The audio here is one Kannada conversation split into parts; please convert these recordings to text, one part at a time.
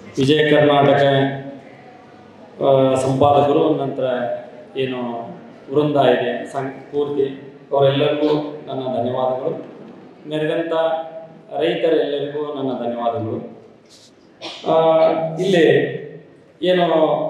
ವಿಜಯ ಕರ್ನಾಟಕ ಆ, ಸಂಪಾದಕರು ನಂತರ ಏನು ವೃಂದ ಇದೆ ಸಂಘ ಪೂರ್ತಿ ಅವರೆಲ್ಲರಿಗೂ ನನ್ನ ಧನ್ಯವಾದಗಳು ನೆರೆದಂಥ ರೈತರೆಲ್ಲರಿಗೂ ನನ್ನ ಧನ್ಯವಾದಗಳು ಆ, ಇಲ್ಲಿ ಏನು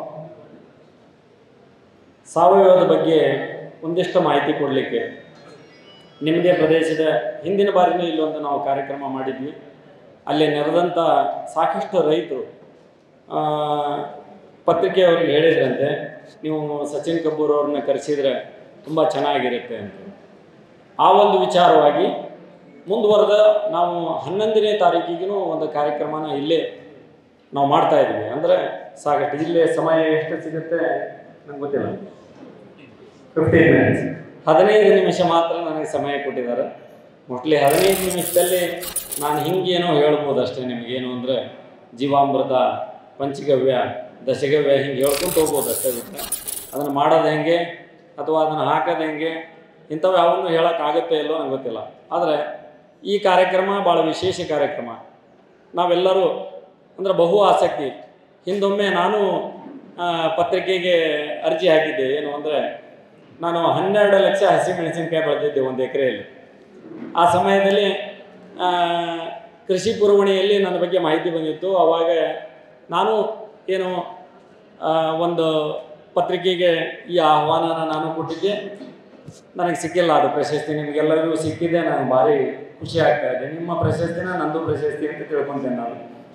ಸಾವಯವದ ಬಗ್ಗೆ ಒಂದಿಷ್ಟು ಮಾಹಿತಿ ಕೊಡಲಿಕ್ಕೆ ನಿಮ್ಮದೇ ಪ್ರದೇಶದ ಹಿಂದಿನ ಬಾರಿನೂ ಇಲ್ಲೊಂದು ನಾವು ಕಾರ್ಯಕ್ರಮ ಮಾಡಿದ್ವಿ ಅಲ್ಲಿ ನೆರೆದಂಥ ಸಾಕಷ್ಟು ರೈತರು ಆ, ಪತ್ರಿಕೆಯವ್ರಿಗೆ ಹೇಳಿದ್ರಂತೆ ನೀವು ಸಚಿನ್ ಕಪೂರ್ ಅವ್ರನ್ನ ಕರೆಸಿದ್ರೆ ತುಂಬ ಚೆನ್ನಾಗಿರುತ್ತೆ ಅಂತ ಆ ಒಂದು ವಿಚಾರವಾಗಿ ಮುಂದುವರೆದ ನಾವು ಹನ್ನೊಂದನೇ ತಾರೀಕಿಗೂ ಒಂದು ಕಾರ್ಯಕ್ರಮನ ಇಲ್ಲೇ ನಾವು ಮಾಡ್ತಾ ಇದ್ದೀವಿ ಅಂದರೆ ಸಾಕಷ್ಟು ಇಲ್ಲೇ ಸಮಯ ಎಷ್ಟು ಸಿಗುತ್ತೆ ನಂಗೆ ಗೊತ್ತಿಲ್ಲ ಫಿಫ್ಟೀನ್ ಮಿನಿಟ್ಸ್ ಹದಿನೈದು ನಿಮಿಷ ಮಾತ್ರ ನನಗೆ ಸಮಯ ಕೊಟ್ಟಿದ್ದಾರೆ ಮೋಸ್ಟ್ಲಿ ಹದಿನೈದು ನಿಮಿಷದಲ್ಲಿ ನಾನು ಹಿಂಗೇನೋ ಹೇಳ್ಬೋದು ಅಷ್ಟೇ ನಿಮಗೇನು ಅಂದರೆ ಜೀವಾಮೃತ ಪಂಚಗವ್ಯ ದಶಗವ್ಯ ಹಿಂಗೆ ಹೇಳ್ಕೊಂತ ಹೋಗ್ಬೋದು ಅಷ್ಟೇ ಬಿಟ್ಟರೆ ಅದನ್ನು ಮಾಡೋದು ಹೆಂಗೆ ಅಥವಾ ಅದನ್ನು ಹಾಕೋದು ಹೆಂಗೆ ಇಂಥವು ಯಾವನ್ನೂ ಹೇಳೋಕ್ಕಾಗುತ್ತೆ ಇಲ್ಲೋ ನಂಗೆ ಗೊತ್ತಿಲ್ಲ ಆದರೆ ಈ ಕಾರ್ಯಕ್ರಮ ಭಾಳ ವಿಶೇಷ ಕಾರ್ಯಕ್ರಮ ನಾವೆಲ್ಲರೂ ಅಂದರೆ ಬಹು ಆಸಕ್ತಿ ಹಿಂದೊಮ್ಮೆ ನಾನು ಆ, ಪತ್ರಿಕೆಗೆ ಅರ್ಜಿ ಹಾಕಿದ್ದೆ ಏನು ಅಂದರೆ ನಾನು ಹನ್ನೆರಡು ಲಕ್ಷ ಹಸಿಮೆಣಸಿನಕಾಯಿ ಬೆಳೆದಿದ್ದೆ ಒಂದು ಎಕರೆಯಲ್ಲಿ ಆ ಸಮಯದಲ್ಲಿ ಆ, ಕೃಷಿ ಪುರವಣಿಯಲ್ಲಿ ನನ್ನ ಬಗ್ಗೆ ಮಾಹಿತಿ ಬಂದಿತ್ತು ಆವಾಗ ನಾನು ಏನು ಆ, ಒಂದು ಪತ್ರಿಕೆಗೆ ಈ ಆಹ್ವಾನನ ನಾನು ಕೊಟ್ಟಿದ್ದೆ ನನಗೆ ಸಿಕ್ಕಿಲ್ಲ ಅದು ಪ್ರಶಸ್ತಿ ನಿಮಗೆಲ್ಲರಿಗೂ ಸಿಕ್ಕಿದೆ ನನಗೆ ಭಾರಿ ಖುಷಿ ಆಗ್ತಾ ಇದೆ ನಿಮ್ಮ ಪ್ರಶಸ್ತಿನ ನಂದು ಪ್ರಶಸ್ತಿ ಅಂತ ತಿಳ್ಕೊತೇನೆ ನಾನು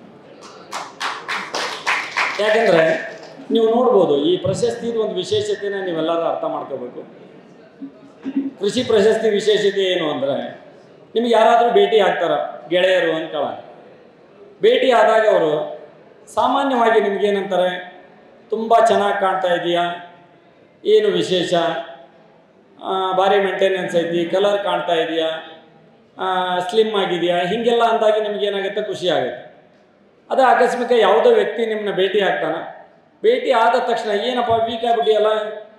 ಯಾಕೆಂದರೆ ನೀವು ನೋಡ್ಬೋದು ಈ ಪ್ರಶಸ್ತಿದು ಒಂದು ವಿಶೇಷತೆನ ನೀವೆಲ್ಲರೂ ಅರ್ಥ ಮಾಡ್ಕೋಬೇಕು ಕೃಷಿ ಪ್ರಶಸ್ತಿ ವಿಶೇಷತೆ ಏನು ಅಂದರೆ ನಿಮ್ಗೆ ಯಾರಾದರೂ ಭೇಟಿ ಆಗ್ತಾರ ಗೆಳೆಯರು ಅನ್ಕೊಳ್ಳ ಭೇಟಿ ಆದಾಗ ಅವರು ಸಾಮಾನ್ಯವಾಗಿ ನಿಮ್ಗೇನಂತಾರೆ ತುಂಬ ಚೆನ್ನಾಗಿ ಕಾಣ್ತಾ ಇದೆಯಾ ಏನು ವಿಶೇಷ ಆ, ಭಾರಿ ಮೇಂಟೆನೆನ್ಸ್ ಐತಿ ಕಲರ್ ಕಾಣ್ತಾ ಇದೆಯಾ ಸ್ಲಿಮ್ ಆಗಿದೆಯಾ ಹೀಗೆಲ್ಲ ಅಂದಾಗಿ ನಿಮ್ಗೇನಾಗುತ್ತೆ ಖುಷಿ ಆಗುತ್ತೆ ಅದೇ ಆಕಸ್ಮಿಕ ಯಾವುದೋ ವ್ಯಕ್ತಿ ನಿಮ್ಮನ್ನ ಭೇಟಿ ಆಗ್ತಾನೆ ಭೇಟಿ ಆದ ತಕ್ಷಣ ಏನಪ್ಪ ವೀಕ್ ಆಗ್ಬಿಟ್ಟಿಯಲ್ಲ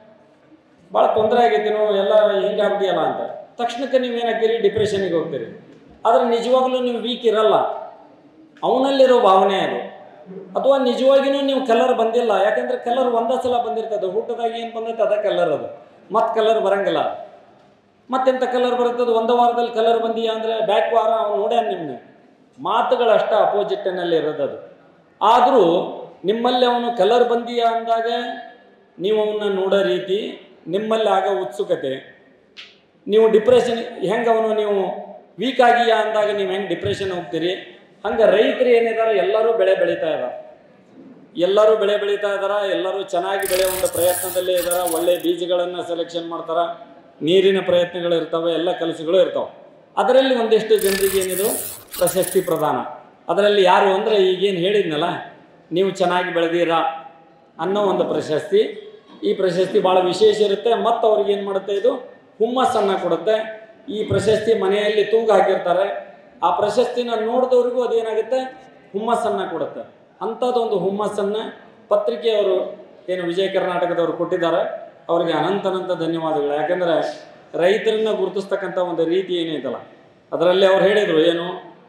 ಭಾಳ ತೊಂದರೆ ಆಗೈತೇನೋ ಎಲ್ಲ ಹಿಂಗಾಗ್ಬಿಟ್ಟಿಯಲ್ಲ ಅಂತ ತಕ್ಷಣಕ್ಕೆ ನೀವೇನಾಗ್ತೀರಿ ಡಿಪ್ರೆಷನಿಗೆ ಹೋಗ್ತೀರಿ ಆದರೆ ನಿಜವಾಗ್ಲೂ ನೀವು ವೀಕ್ ಇರಲ್ಲ ಅವನಲ್ಲಿರೋ ಭಾವನೆ ಅದು ಅಥವಾ ನಿಜವಾಗಿಯೂ ನೀವು ಕಲರ್ ಬಂದಿಲ್ಲ ಯಾಕಂದ್ರೆ ಕಲರ್ ಒಂದೇ ಸಲ ಬಂದಿರ್ತದೆ ಹುಟ್ಟದಾಗ ಏನು ಬಂದೈತೆ ಅದೇ ಕಲರ್ ಅದು ಮತ್ತೆ ಕಲರ್ ಬರಂಗಿಲ್ಲ ಮತ್ತೆಂಥ ಕಲರ್ ಬರ್ತದೆ ಒಂದು ವಾರದಲ್ಲಿ ಕಲರ್ ಬಂದೀಯಾ ಅಂದರೆ ಬ್ಯಾಕ್ ವಾರ ಅವ್ನು ನೋಡ್ಯಾನ ನಿಮ್ಮನ್ನ ಮಾತುಗಳಷ್ಟ ಅಪೋಸಿಟ್ನಲ್ಲಿ ಇರೋದು ಅದು ಆದರೂ ನಿಮ್ಮಲ್ಲಿ ಅವನು ಕಲರ್ ಬಂದೀಯಾ ಅಂದಾಗ ನೀವು ಅವನ್ನ ನೋಡೋ ರೀತಿ ನಿಮ್ಮಲ್ಲಿ ಆಗ ಉತ್ಸುಕತೆ ನೀವು ಡಿಪ್ರೆಷನ್ ಹೆಂಗೆ ಅವನು ನೀವು ವೀಕ್ ಆಗಿಯಾ ಅಂದಾಗ ನೀವು ಹೆಂಗೆ ಡಿಪ್ರೆಷನ್ ಹೋಗ್ತೀರಿ ಹಂಗೆ ರೈತರು ಏನಿದ್ದಾರೆ ಎಲ್ಲರೂ ಬೆಳೆ ಬೆಳೀತಾ ಇದ್ದಾರೆ ಎಲ್ಲರೂ ಬೆಳೆ ಬೆಳೀತಾ ಇದ್ದಾರೆ ಎಲ್ಲರೂ ಚೆನ್ನಾಗಿ ಬೆಳೆಯುವ ಒಂದು ಪ್ರಯತ್ನದಲ್ಲೇ ಇದ್ದಾರೆ ಒಳ್ಳೆ ಬೀಜಗಳನ್ನು ಸೆಲೆಕ್ಷನ್ ಮಾಡ್ತಾರೆ ನೀರಿನ ಪ್ರಯತ್ನಗಳು ಇರ್ತವೆ ಎಲ್ಲ ಕೆಲಸಗಳು ಇರ್ತವೆ ಅದರಲ್ಲಿ ಒಂದಿಷ್ಟು ಜನರಿಗೆ ಏನಿದು ಪ್ರಶಸ್ತಿ ಪ್ರದಾನ ಅದರಲ್ಲಿ ಯಾರು ಅಂದರೆ ಈಗೇನು ಹೇಳಿದ್ನಲ್ಲ ನೀವು ಚೆನ್ನಾಗಿ ಬೆಳೆದೀರಾ ಅನ್ನೋ ಒಂದು ಪ್ರಶಸ್ತಿ ಈ ಪ್ರಶಸ್ತಿ ಭಾಳ ವಿಶೇಷ ಇರುತ್ತೆ ಮತ್ತು ಅವ್ರಿಗೆ ಏನು ಮಾಡುತ್ತೆ ಇದು ಹುಮ್ಮಸ್ಸನ್ನು ಕೊಡುತ್ತೆ ಈ ಪ್ರಶಸ್ತಿ ಮನೆಯಲ್ಲಿ ತೂಗು ಹಾಕಿರ್ತಾರೆ ಆ ಪ್ರಶಸ್ತಿನ ನೋಡಿದವ್ರಿಗೂ ಅದೇನಾಗುತ್ತೆ ಹುಮ್ಮಸ್ಸನ್ನು ಕೊಡುತ್ತೆ ಅಂಥದ್ದೊಂದು ಹುಮ್ಮಸ್ಸನ್ನು ಪತ್ರಿಕೆಯವರು ಏನು ವಿಜಯ ಕರ್ನಾಟಕದವರು ಕೊಟ್ಟಿದ್ದಾರೆ ಅವರಿಗೆ ಅನಂತ ಅನಂತ ಧನ್ಯವಾದಗಳು ಯಾಕಂದರೆ ರೈತರನ್ನ ಗುರುತಿಸ್ತಕ್ಕಂಥ ಒಂದು ರೀತಿ ಏನೈತಲ್ಲ ಅದರಲ್ಲಿ ಅವ್ರು ಹೇಳಿದರು ಏನು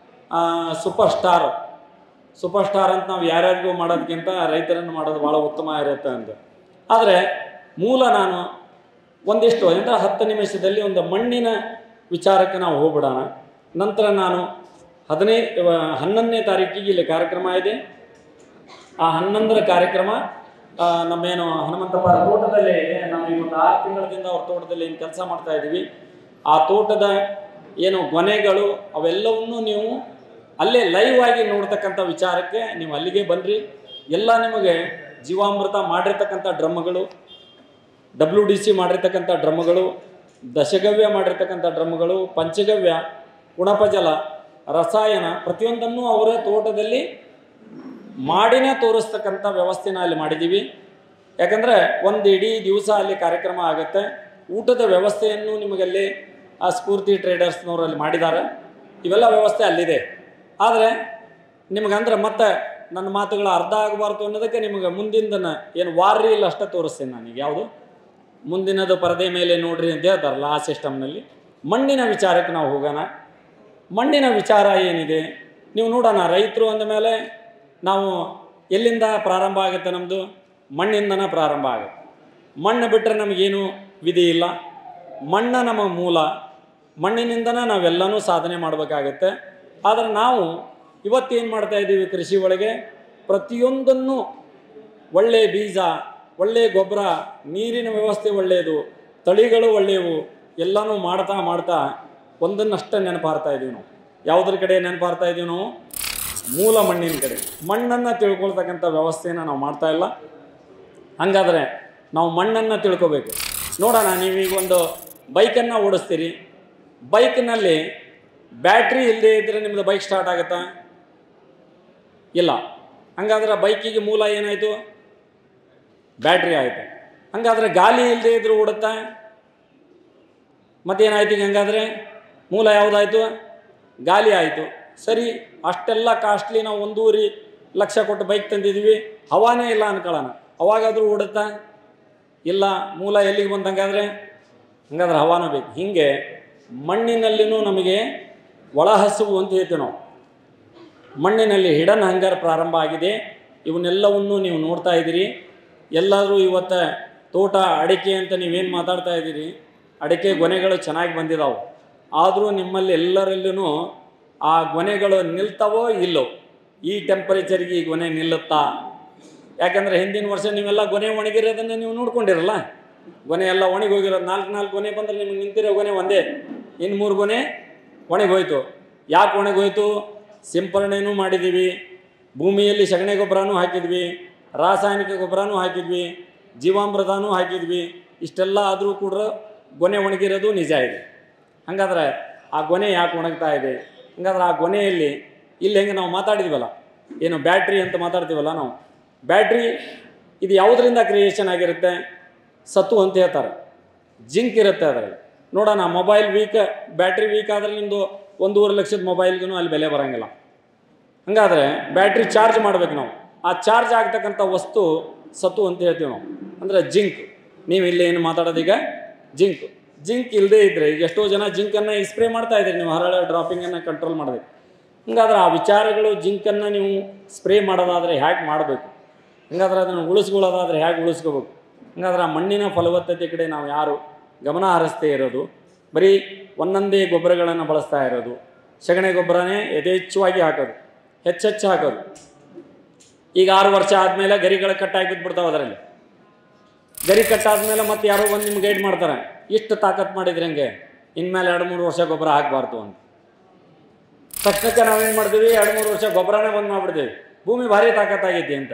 ಸೂಪರ್ ಸ್ಟಾರ್ ಸೂಪರ್ ಸ್ಟಾರ್ ಅಂತ ನಾವು ಯಾರ್ಯಾರಿಗೂ ಮಾಡೋದಕ್ಕಿಂತ ರೈತರನ್ನು ಮಾಡೋದು ಭಾಳ ಉತ್ತಮ ಇರುತ್ತೆ ಅಂತ ಆದರೆ ಮೂಲ ನಾನು ಒಂದಿಷ್ಟು ಅಂದರೆ ಹತ್ತು ನಿಮಿಷದಲ್ಲಿ ಒಂದು ಮಣ್ಣಿನ ವಿಚಾರಕ್ಕೆ ನಾವು ಹೋಗ್ಬಿಡೋಣ ನಂತರ ನಾನು ಹದಿನೈದು ಹನ್ನೊಂದನೇ ತಾರೀಕಿಗೆ ಇಲ್ಲಿ ಕಾರ್ಯಕ್ರಮ ಇದೆ ಆ ಹನ್ನೊಂದರ ಕಾರ್ಯಕ್ರಮ ಆ, ನಮ್ಮೇನು ಹನುಮಂತಪ್ಪ ತೋಟದಲ್ಲಿ ಇದೆ ನಾವು ಇವತ್ತು ಆರು ತಿಂಗಳಿಂದ ಅವ್ರ ತೋಟದಲ್ಲಿ ಏನು ಕೆಲಸ ಮಾಡ್ತಾ ಇದ್ದೀವಿ ಆ ತೋಟದ ಏನು ಗೊನೆಗಳು ಅವೆಲ್ಲವನ್ನೂ ನೀವು ಅಲ್ಲೇ ಲೈವ್ ಆಗಿ ನೋಡ್ತಕ್ಕಂಥ ವಿಚಾರಕ್ಕೆ ನೀವು ಅಲ್ಲಿಗೆ ಬನ್ನಿರಿ ಎಲ್ಲ ನಿಮಗೆ ಜೀವಾಮೃತ ಮಾಡಿರ್ತಕ್ಕಂಥ ಡ್ರಮ್ಗಳು ಡಬ್ಲ್ಯೂ ಡಿ ಸಿ ಮಾಡಿರ್ತಕ್ಕಂಥ ಡ್ರಮ್ಗಳು ದಶಗವ್ಯ ಮಾಡಿರ್ತಕ್ಕಂಥ ಡ್ರಮ್ಗಳು ಪಂಚಗವ್ಯ ಗುಣಪಜಲ ರಸಾಯನ ಪ್ರತಿಯೊಂದನ್ನು ಅವರ ತೋಟದಲ್ಲಿ ಮಾಡಿನೇ ತೋರಿಸ್ತಕ್ಕಂಥ ವ್ಯವಸ್ಥೆನ ಅಲ್ಲಿ ಮಾಡಿದ್ದೀವಿ ಯಾಕಂದರೆ ಒಂದು ಇಡೀ ದಿವಸ ಅಲ್ಲಿ ಕಾರ್ಯಕ್ರಮ ಆಗುತ್ತೆ ಊಟದ ವ್ಯವಸ್ಥೆಯನ್ನು ನಿಮಗಲ್ಲಿ ಆ ಸ್ಫೂರ್ತಿ ಟ್ರೇಡರ್ಸ್ನವರು ಅಲ್ಲಿ ಮಾಡಿದ್ದಾರೆ ಇವೆಲ್ಲ ವ್ಯವಸ್ಥೆ ಅಲ್ಲಿದೆ ಆದರೆ ನಿಮಗಂದ್ರೆ ಮತ್ತೆ ನನ್ನ ಮಾತುಗಳು ಅರ್ಧ ಆಗಬಾರ್ದು ಅನ್ನೋದಕ್ಕೆ ನಿಮಗೆ ಮುಂದಿನ ಏನು ವಾರ ಇಲ್ಲ ಅಷ್ಟೇ ತೋರಿಸ್ತೀನಿ ನನಗೆ ಯಾವುದು ಮುಂದಿನದು ಪರದೆ ಮೇಲೆ ನೋಡ್ರಿ ಅಂತ ಹೇಳ್ತಾರಲ್ಲ ಆ ಸಿಸ್ಟಮ್ನಲ್ಲಿ ಮಣ್ಣಿನ ವಿಚಾರಕ್ಕೆ ನಾವು ಹೋಗೋಣ ಮಣ್ಣಿನ ವಿಚಾರ ಏನಿದೆ ನೀವು ನೋಡೋಣ ರೈತರು ಅಂದ ಮೇಲೆ ನಾವು ಎಲ್ಲಿಂದ ಪ್ರಾರಂಭ ಆಗುತ್ತೆ ನಮ್ಮದು ಮಣ್ಣಿಂದನೇ ಪ್ರಾರಂಭ ಆಗುತ್ತೆ ಮಣ್ಣು ಬಿಟ್ಟರೆ ನಮಗೇನು ವಿಧಿ ಇಲ್ಲ ಮಣ್ಣ ನಮ್ಮ ಮೂಲ ಮಣ್ಣಿನಿಂದನೇ ನಾವೆಲ್ಲನೂ ಸಾಧನೆ ಮಾಡಬೇಕಾಗತ್ತೆ ಆದರೆ ನಾವು ಇವತ್ತೇನು ಮಾಡ್ತಾ ಇದ್ದೀವಿ ಕೃಷಿ ಒಳಗೆ ಪ್ರತಿಯೊಂದನ್ನು ಒಳ್ಳೆಯ ಬೀಜ ಒಳ್ಳೆಯ ಗೊಬ್ಬರ ನೀರಿನ ವ್ಯವಸ್ಥೆ ಒಳ್ಳೆಯದು ತಳಿಗಳು ಒಳ್ಳೆಯವು ಎಲ್ಲನೂ ಮಾಡ್ತಾ ಮಾಡ್ತಾ ಒಂದನ್ನಷ್ಟೇ ನೆನಪಾರ್ತಾ ಇದ್ದೀವಿ ನಾವು ಯಾವುದ್ರ ಕಡೆ ನೆನಪಾರ್ತಾ ಇದ್ದೀವಿ ನಾವು ಮೂಲ ಮಣ್ಣಿನ ಕಡೆ ಮಣ್ಣನ್ನು ತಿಳ್ಕೊಳ್ತಕ್ಕಂಥ ವ್ಯವಸ್ಥೆನ ನಾವು ಮಾಡ್ತಾ ಇಲ್ಲ ಹಂಗಾದ್ರೆ ನಾವು ಮಣ್ಣನ್ನು ತಿಳ್ಕೊಬೇಕು ನೋಡೋಣ ನೀವೀಗ ಒಂದು ಬೈಕನ್ನು ಓಡಿಸ್ತೀರಿ ಬೈಕ್ನಲ್ಲಿ ಬ್ಯಾಟ್ರಿ ಇಲ್ಲದೆ ಇದ್ದರೆ ನಿಮ್ಮದು ಬೈಕ್ ಸ್ಟಾರ್ಟ್ ಆಗುತ್ತಾ ಇಲ್ಲ ಹಂಗಾದ್ರೆ ಬೈಕಿಗೆ ಮೂಲ ಏನಾಯಿತು ಬ್ಯಾಟ್ರಿ ಆಯಿತು ಹಂಗಾದ್ರೆ ಗಾಲಿ ಇಲ್ಲದೆ ಇದ್ರೂ ಓಡುತ್ತಾ ಮತ್ತೇನಾಯ್ತು ಈಗ ಹಂಗಾದ್ರೆ ಮೂಲ ಯಾವುದಾಯಿತು ಗಾಲಿ ಆಯಿತು ಸರಿ ಅಷ್ಟೆಲ್ಲ ಕಾಸ್ಟ್ಲಿ ನಾವು ಒಂದೂವರೆ ಲಕ್ಷ ಕೊಟ್ಟು ಬೈಕ್ ತಂದಿದ್ದೀವಿ ಹವಾನೇ ಇಲ್ಲ ಅನ್ಕೊಳ್ಳೋಣ ಅವಾಗಾದರೂ ಓಡುತ್ತಾ ಇಲ್ಲ ಮೂಲ ಎಲ್ಲಿಗೆ ಬಂತು ಹಂಗಾದ್ರೆ ಹಂಗಾದ್ರೆ ಹವಾನ ಬೇಕು ಹೀಗೆ ಮಣ್ಣಿನಲ್ಲಿನೂ ನಮಗೆ ಒಳಹಸುವು ಅಂತ ಹೇಳ್ತೀವಿ ನಾವು ಮಣ್ಣಿನಲ್ಲಿ ಹಿಡನ್ ಹಂಗರ್ ಪ್ರಾರಂಭ ಆಗಿದೆ ಇವನ್ನೆಲ್ಲವನ್ನು ನೀವು ನೋಡ್ತಾ ಇದ್ದೀರಿ ಎಲ್ಲರೂ ಇವತ್ತು ತೋಟ ಅಡಿಕೆ ಅಂತ ನೀವೇನು ಮಾತಾಡ್ತಾ ಇದ್ದೀರಿ ಅಡಿಕೆ ಗೊನೆಗಳು ಚೆನ್ನಾಗಿ ಬಂದಿದ್ದಾವೆ ಆದರೂ ನಿಮ್ಮಲ್ಲಿ ಎಲ್ಲರಲ್ಲೂ ಆ ಗೊನೆಗಳು ನಿಲ್ತಾವೋ ಇಲ್ಲೋ ಈ ಟೆಂಪರೇಚರ್ಗೆ ಈ ಗೊನೆ ನಿಲ್ಲುತ್ತಾ ಯಾಕಂದರೆ ಹಿಂದಿನ ವರ್ಷ ನೀವೆಲ್ಲ ಗೊನೆ ಒಣಗಿರೋದನ್ನು ನೀವು ನೋಡ್ಕೊಂಡಿರಲ್ಲ ಗೊನೆ ಎಲ್ಲ ಒಣಗಿ ಹೋಗಿರೋದು ನಾಲ್ಕು ನಾಲ್ಕು ಗೊನೆ ಬಂದರೆ ನಿಮಗೆ ನಿಂತಿರೋ ಗೊನೆ ಒಂದೇ ಇನ್ನು ಮೂರು ಗೊನೆ ಒಣಗೋಯ್ತು ಯಾಕೆ ಒಣಗೋಯ್ತು ಸಿಂಪರಣೆನೂ ಮಾಡಿದ್ದೀವಿ ಭೂಮಿಯಲ್ಲಿ ಸಗಣಿ ಗೊಬ್ಬರನೂ ಹಾಕಿದ್ವಿ ರಾಸಾಯನಿಕ ಗೊಬ್ಬರನೂ ಹಾಕಿದ್ವಿ ಜೀವಾಮೃತನೂ ಹಾಕಿದ್ವಿ ಇಷ್ಟೆಲ್ಲ ಆದರೂ ಕೂಡ ಗೊನೆ ಒಣಗಿರೋದು ನಿಜ ಇದೆ ಹಾಗಾದ್ರೆ ಆ ಗೊನೆ ಯಾಕೆ ಒಣಗ್ತಾ ಇದೆ ಹಂಗಾದ್ರೆ ಆ ಗೊನೆಯಲ್ಲಿ ಇಲ್ಲಿ ಹೆಂಗೆ ನಾವು ಮಾತಾಡಿದ್ವಲ್ಲ ಏನು ಬ್ಯಾಟ್ರಿ ಅಂತ ಮಾತಾಡ್ತೀವಲ್ಲ ನಾವು ಬ್ಯಾಟ್ರಿ ಇದು ಯಾವುದರಿಂದ ಕ್ರಿಯೇಷನ್ ಆಗಿರುತ್ತೆ ಸತ್ತು ಅಂತ ಹೇಳ್ತಾರೆ ಜಿಂಕ್ ಇರುತ್ತೆ ಅದರಲ್ಲಿ ನೋಡೋಣ ಮೊಬೈಲ್ ವೀಕ್ ಬ್ಯಾಟ್ರಿ ವೀಕ್ ಆದರೆ ನಿಮ್ಮದು ಒಂದೂವರೆ ಲಕ್ಷದ ಮೊಬೈಲ್ಗೂ ಅಲ್ಲಿ ಬೆಲೆ ಬರೋಂಗಿಲ್ಲ ಹಂಗಾದ್ರೆ ಬ್ಯಾಟ್ರಿ ಚಾರ್ಜ್ ಮಾಡ್ಬೇಕು ನಾವು ಆ ಚಾರ್ಜ್ ಆಗ್ತಕ್ಕಂಥ ವಸ್ತು ಸತ್ತು ಅಂತ ಹೇಳ್ತೀವಿ ನಾವು ಅಂದರೆ ಜಿಂಕ್ ನೀವು ಇಲ್ಲಿ ಏನು ಮಾತಾಡೋದೀಗ ಜಿಂಕ್ ಜಿಂಕ್ ಇಲ್ಲದೇ ಇದ್ದರೆ ಈಗ ಎಷ್ಟೋ ಜನ ಜಿಂಕನ್ನು ಸ್ಪ್ರೇ ಮಾಡ್ತಾ ಇದ್ದೀರಿ ನೀವು ಹರಳ ಡ್ರಾಪಿಂಗನ್ನು ಕಂಟ್ರೋಲ್ ಮಾಡೋದಕ್ಕೆ ಹಂಗಾದ್ರೆ ಆ ವಿಚಾರಗಳು ಜಿಂಕನ್ನು ನೀವು ಸ್ಪ್ರೇ ಮಾಡೋದಾದರೆ ಹೇಗೆ ಮಾಡಬೇಕು ಹಂಗಾದ್ರೆ ಅದನ್ನು ಉಳಿಸ್ಕೊಳ್ಳೋದಾದರೆ ಹೇಗೆ ಉಳಿಸ್ಕೋಬೇಕು ಹಂಗಾದ್ರೆ ಆ ಮಣ್ಣಿನ ಫಲವತ್ತತೆ ಕಡೆ ನಾವು ಯಾರು ಗಮನ ಹರಿಸ್ತೇ ಇರೋದು ಬರೀ ಒಂದೊಂದೇ ಗೊಬ್ಬರಗಳನ್ನು ಬಳಸ್ತಾ ಇರೋದು ಸಗಣಿ ಗೊಬ್ಬರನೇ ಯಥೇಚ್ಛವಾಗಿ ಹಾಕೋದು ಹೆಚ್ಚೆಚ್ಚು ಹಾಕೋದು ಈಗ ಆರು ವರ್ಷ ಆದಮೇಲೆ ಗರಿಗಳ ಕಟ್ಟಾಗಿ ಬಿದ್ದುಬಿಡ್ತಾವೆ ಅದರಲ್ಲಿ ಗರಿ ಕಟ್ಟಾದ್ಮೇಲೆ ಮತ್ತೆ ಯಾರೋ ಬಂದು ನಿಮ್ಗೆ ಗೈಡ್ ಮಾಡ್ತಾರೆ ಇಷ್ಟು ತಾಕತ್ ಮಾಡಿದ್ರೆ ಹಂಗೆ ಇನ್ಮೇಲೆ ಎರಡು ಮೂರು ವರ್ಷ ಗೊಬ್ಬರ ಹಾಕಬಾರ್ದು ಅಂತ ತಕ್ಷಣಕ್ಕೆ ನಾವೇನು ಮಾಡ್ತೀವಿ ಎರಡು ಮೂರು ವರ್ಷ ಗೊಬ್ಬರನೇ ಬಂದ್ ಮಾಡಿಬಿಡ್ತೀವಿ ಭೂಮಿ ಭಾರಿ ತಾಕತ್ತಾಗೈತಿ ಅಂತ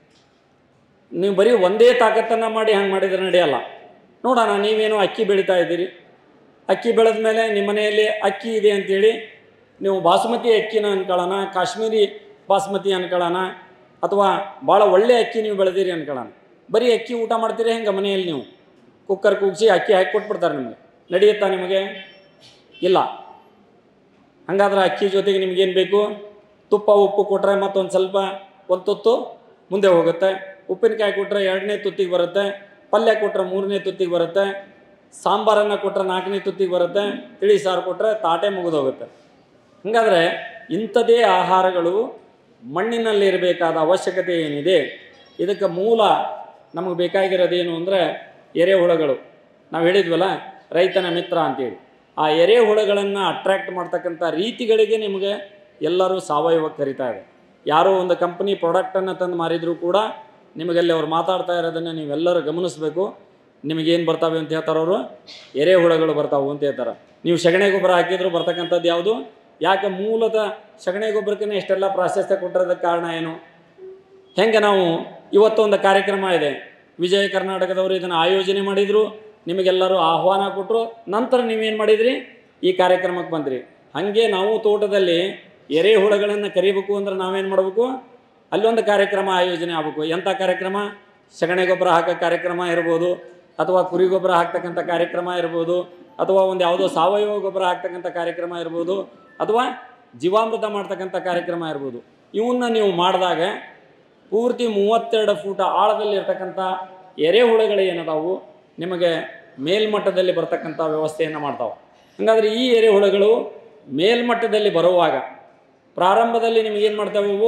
ನೀವು ಬರೀ ಒಂದೇ ತಾಕತ್ತನ್ನು ಮಾಡಿ ಹಂಗೆ ಮಾಡಿದ್ರೆ ನಡೆಯಲ್ಲ ನೋಡೋಣ ನೀವೇನು ಅಕ್ಕಿ ಬೆಳೀತಾ ಇದ್ದೀರಿ ಅಕ್ಕಿ ಬೆಳೆದ ಮೇಲೆ ನಿಮ್ಮ ಮನೆಯಲ್ಲಿ ಅಕ್ಕಿ ಇದೆ ಅಂತೇಳಿ ನೀವು ಬಾಸುಮತಿ ಅಕ್ಕಿನ ಅನ್ಕೊಳ್ಳೋಣ ಕಾಶ್ಮೀರಿ ಬಾಸ್ಮತಿ ಅನ್ಕೊಳ್ಳೋಣ ಅಥವಾ ಭಾಳ ಒಳ್ಳೆ ಅಕ್ಕಿ ನೀವು ಬೆಳೆದಿರಿ ಅನ್ಕೊಳ್ಳೋಣ ಬರೀ ಅಕ್ಕಿ ಊಟ ಮಾಡ್ತೀರಿ ಹೆಂಗೆ ಮನೆಯಲ್ಲಿ ನೀವು ಕುಕ್ಕರ್ ಕೂಗಿಸಿ ಅಕ್ಕಿ ಹಾಕಿ ಕೊಟ್ಬಿಡ್ತಾರೆ ನಿಮಗೆ ನಡೆಯುತ್ತಾ ನಿಮಗೆ ಇಲ್ಲ ಹಾಗಾದ್ರೆ ಅಕ್ಕಿ ಜೊತೆಗೆ ನಿಮಗೇನು ಬೇಕು ತುಪ್ಪ ಉಪ್ಪು ಕೊಟ್ಟರೆ ಮತ್ತೊಂದು ಸ್ವಲ್ಪ ಒಂದು ತುತ್ತು ಮುಂದೆ ಹೋಗುತ್ತೆ ಉಪ್ಪಿನಕಾಯಿ ಕೊಟ್ಟರೆ ಎರಡನೇ ತುತ್ತಿಗೆ ಬರುತ್ತೆ ಪಲ್ಯ ಕೊಟ್ಟರೆ ಮೂರನೇ ತುತ್ತಿಗೆ ಬರುತ್ತೆ ಸಾಂಬಾರನ್ನು ಕೊಟ್ಟರೆ ನಾಲ್ಕನೇ ತುತ್ತಿಗೆ ಬರುತ್ತೆ ತಿಳಿ ಸಾರು ಕೊಟ್ಟರೆ ತಾಟೆ ಮುಗಿದೋಗುತ್ತೆ ಹಾಗಾದರೆ ಇಂಥದೇ ಆಹಾರಗಳು ಮಣ್ಣಿನಲ್ಲಿ ಇರಬೇಕಾದ ಅವಶ್ಯಕತೆ ಏನಿದೆ ಇದಕ್ಕೆ ಮೂಲ ನಮಗೆ ಬೇಕಾಗಿರೋದೇನು ಅಂದರೆ ಎರೆಹುಳಗಳು ನಾವು ಹೇಳಿದ್ವಲ್ಲ ರೈತನ ಮಿತ್ರ ಅಂತೇಳಿ ಆ ಎರೆಹುಳಗಳನ್ನು ಅಟ್ರ್ಯಾಕ್ಟ್ ಮಾಡ್ತಕ್ಕಂಥ ರೀತಿಗಳಿಗೆ ನಿಮಗೆ ಎಲ್ಲರೂ ಸಾವಯವ ಕರಿತಾ ಇದೆ ಯಾರೋ ಒಂದು ಕಂಪ್ನಿ ಪ್ರಾಡಕ್ಟನ್ನು ತಂದು ಮಾರಿದರೂ ಕೂಡ ನಿಮಗಲ್ಲಿ ಅವ್ರು ಮಾತಾಡ್ತಾ ಇರೋದನ್ನು ನೀವೆಲ್ಲರೂ ಗಮನಿಸಬೇಕು ನಿಮಗೇನು ಬರ್ತಾವೆ ಅಂತ ಹೇಳ್ತಾರೆ ಅವರು ಎರೆಹುಳಗಳು ಬರ್ತಾವೆ ಅಂತ ಹೇಳ್ತಾರೆ ನೀವು ಸಗಣಿ ಗೊಬ್ಬರ ಹಾಕಿದ್ರು ಬರ್ತಕ್ಕಂಥದ್ದು ಯಾವುದು ಯಾಕೆ ಮೂಲತಃ ಸಗಣಿ ಗೊಬ್ಬರಕ್ಕೆ ಇಷ್ಟೆಲ್ಲ ಪ್ರಾಶಸ್ತ್ಯ ಕೊಟ್ಟಿರೋದಕ್ಕೆ ಕಾರಣ ಏನು ಹೆಂಗೆ ನಾವು ಇವತ್ತೊಂದು ಕಾರ್ಯಕ್ರಮ ಇದೆ ವಿಜಯ ಕರ್ನಾಟಕದವರು ಇದನ್ನು ಆಯೋಜನೆ ಮಾಡಿದರು ನಿಮಗೆಲ್ಲರೂ ಆಹ್ವಾನ ಕೊಟ್ಟರು ನಂತರ ನೀವೇನು ಮಾಡಿದ್ರಿ ಈ ಕಾರ್ಯಕ್ರಮಕ್ಕೆ ಬಂದ್ರಿ ಹಾಗೆ ನಾವು ತೋಟದಲ್ಲಿ ಎರೆಹುಳಗಳನ್ನು ಕರಿಬೇಕು ಅಂದ್ರೆ ನಾವೇನು ಮಾಡಬೇಕು ಅಲ್ಲೊಂದು ಕಾರ್ಯಕ್ರಮ ಆಯೋಜನೆ ಆಗಬೇಕು ಎಂಥ ಕಾರ್ಯಕ್ರಮ ಸಗಣಿ ಗೊಬ್ಬರ ಹಾಕೋ ಕಾರ್ಯಕ್ರಮ ಇರ್ಬೋದು ಅಥವಾ ಕುರಿ ಗೊಬ್ಬರ ಹಾಕ್ತಕ್ಕಂಥ ಕಾರ್ಯಕ್ರಮ ಇರ್ಬೋದು ಅಥವಾ ಒಂದು ಯಾವುದೋ ಸಾವಯವ ಗೊಬ್ಬರ ಹಾಕ್ತಕ್ಕಂಥ ಕಾರ್ಯಕ್ರಮ ಇರ್ಬೋದು ಅಥವಾ ಜೀವಾಮೃತ ಮಾಡ್ತಕ್ಕಂಥ ಕಾರ್ಯಕ್ರಮ ಇರ್ಬೋದು ಇವನ್ನ ನೀವು ಮಾಡಿದಾಗ ಪೂರ್ತಿ ಮೂವತ್ತೆರಡು ಫೂಟ ಆಳದಲ್ಲಿ ಇರ್ತಕ್ಕಂಥ ಎರೆಹುಳುಗಳು ಏನದಾವು ನಿಮಗೆ ಮೇಲ್ಮಟ್ಟದಲ್ಲಿ ಬರ್ತಕ್ಕಂಥ ವ್ಯವಸ್ಥೆಯನ್ನು ಮಾಡ್ತಾವೆ ಹಾಗಾದ್ರೆ ಈ ಎರೆಹುಳುಗಳು ಮೇಲ್ಮಟ್ಟದಲ್ಲಿ ಬರುವಾಗ ಪ್ರಾರಂಭದಲ್ಲಿ ನಿಮಗೇನು ಮಾಡ್ತಾವೆ ಅವು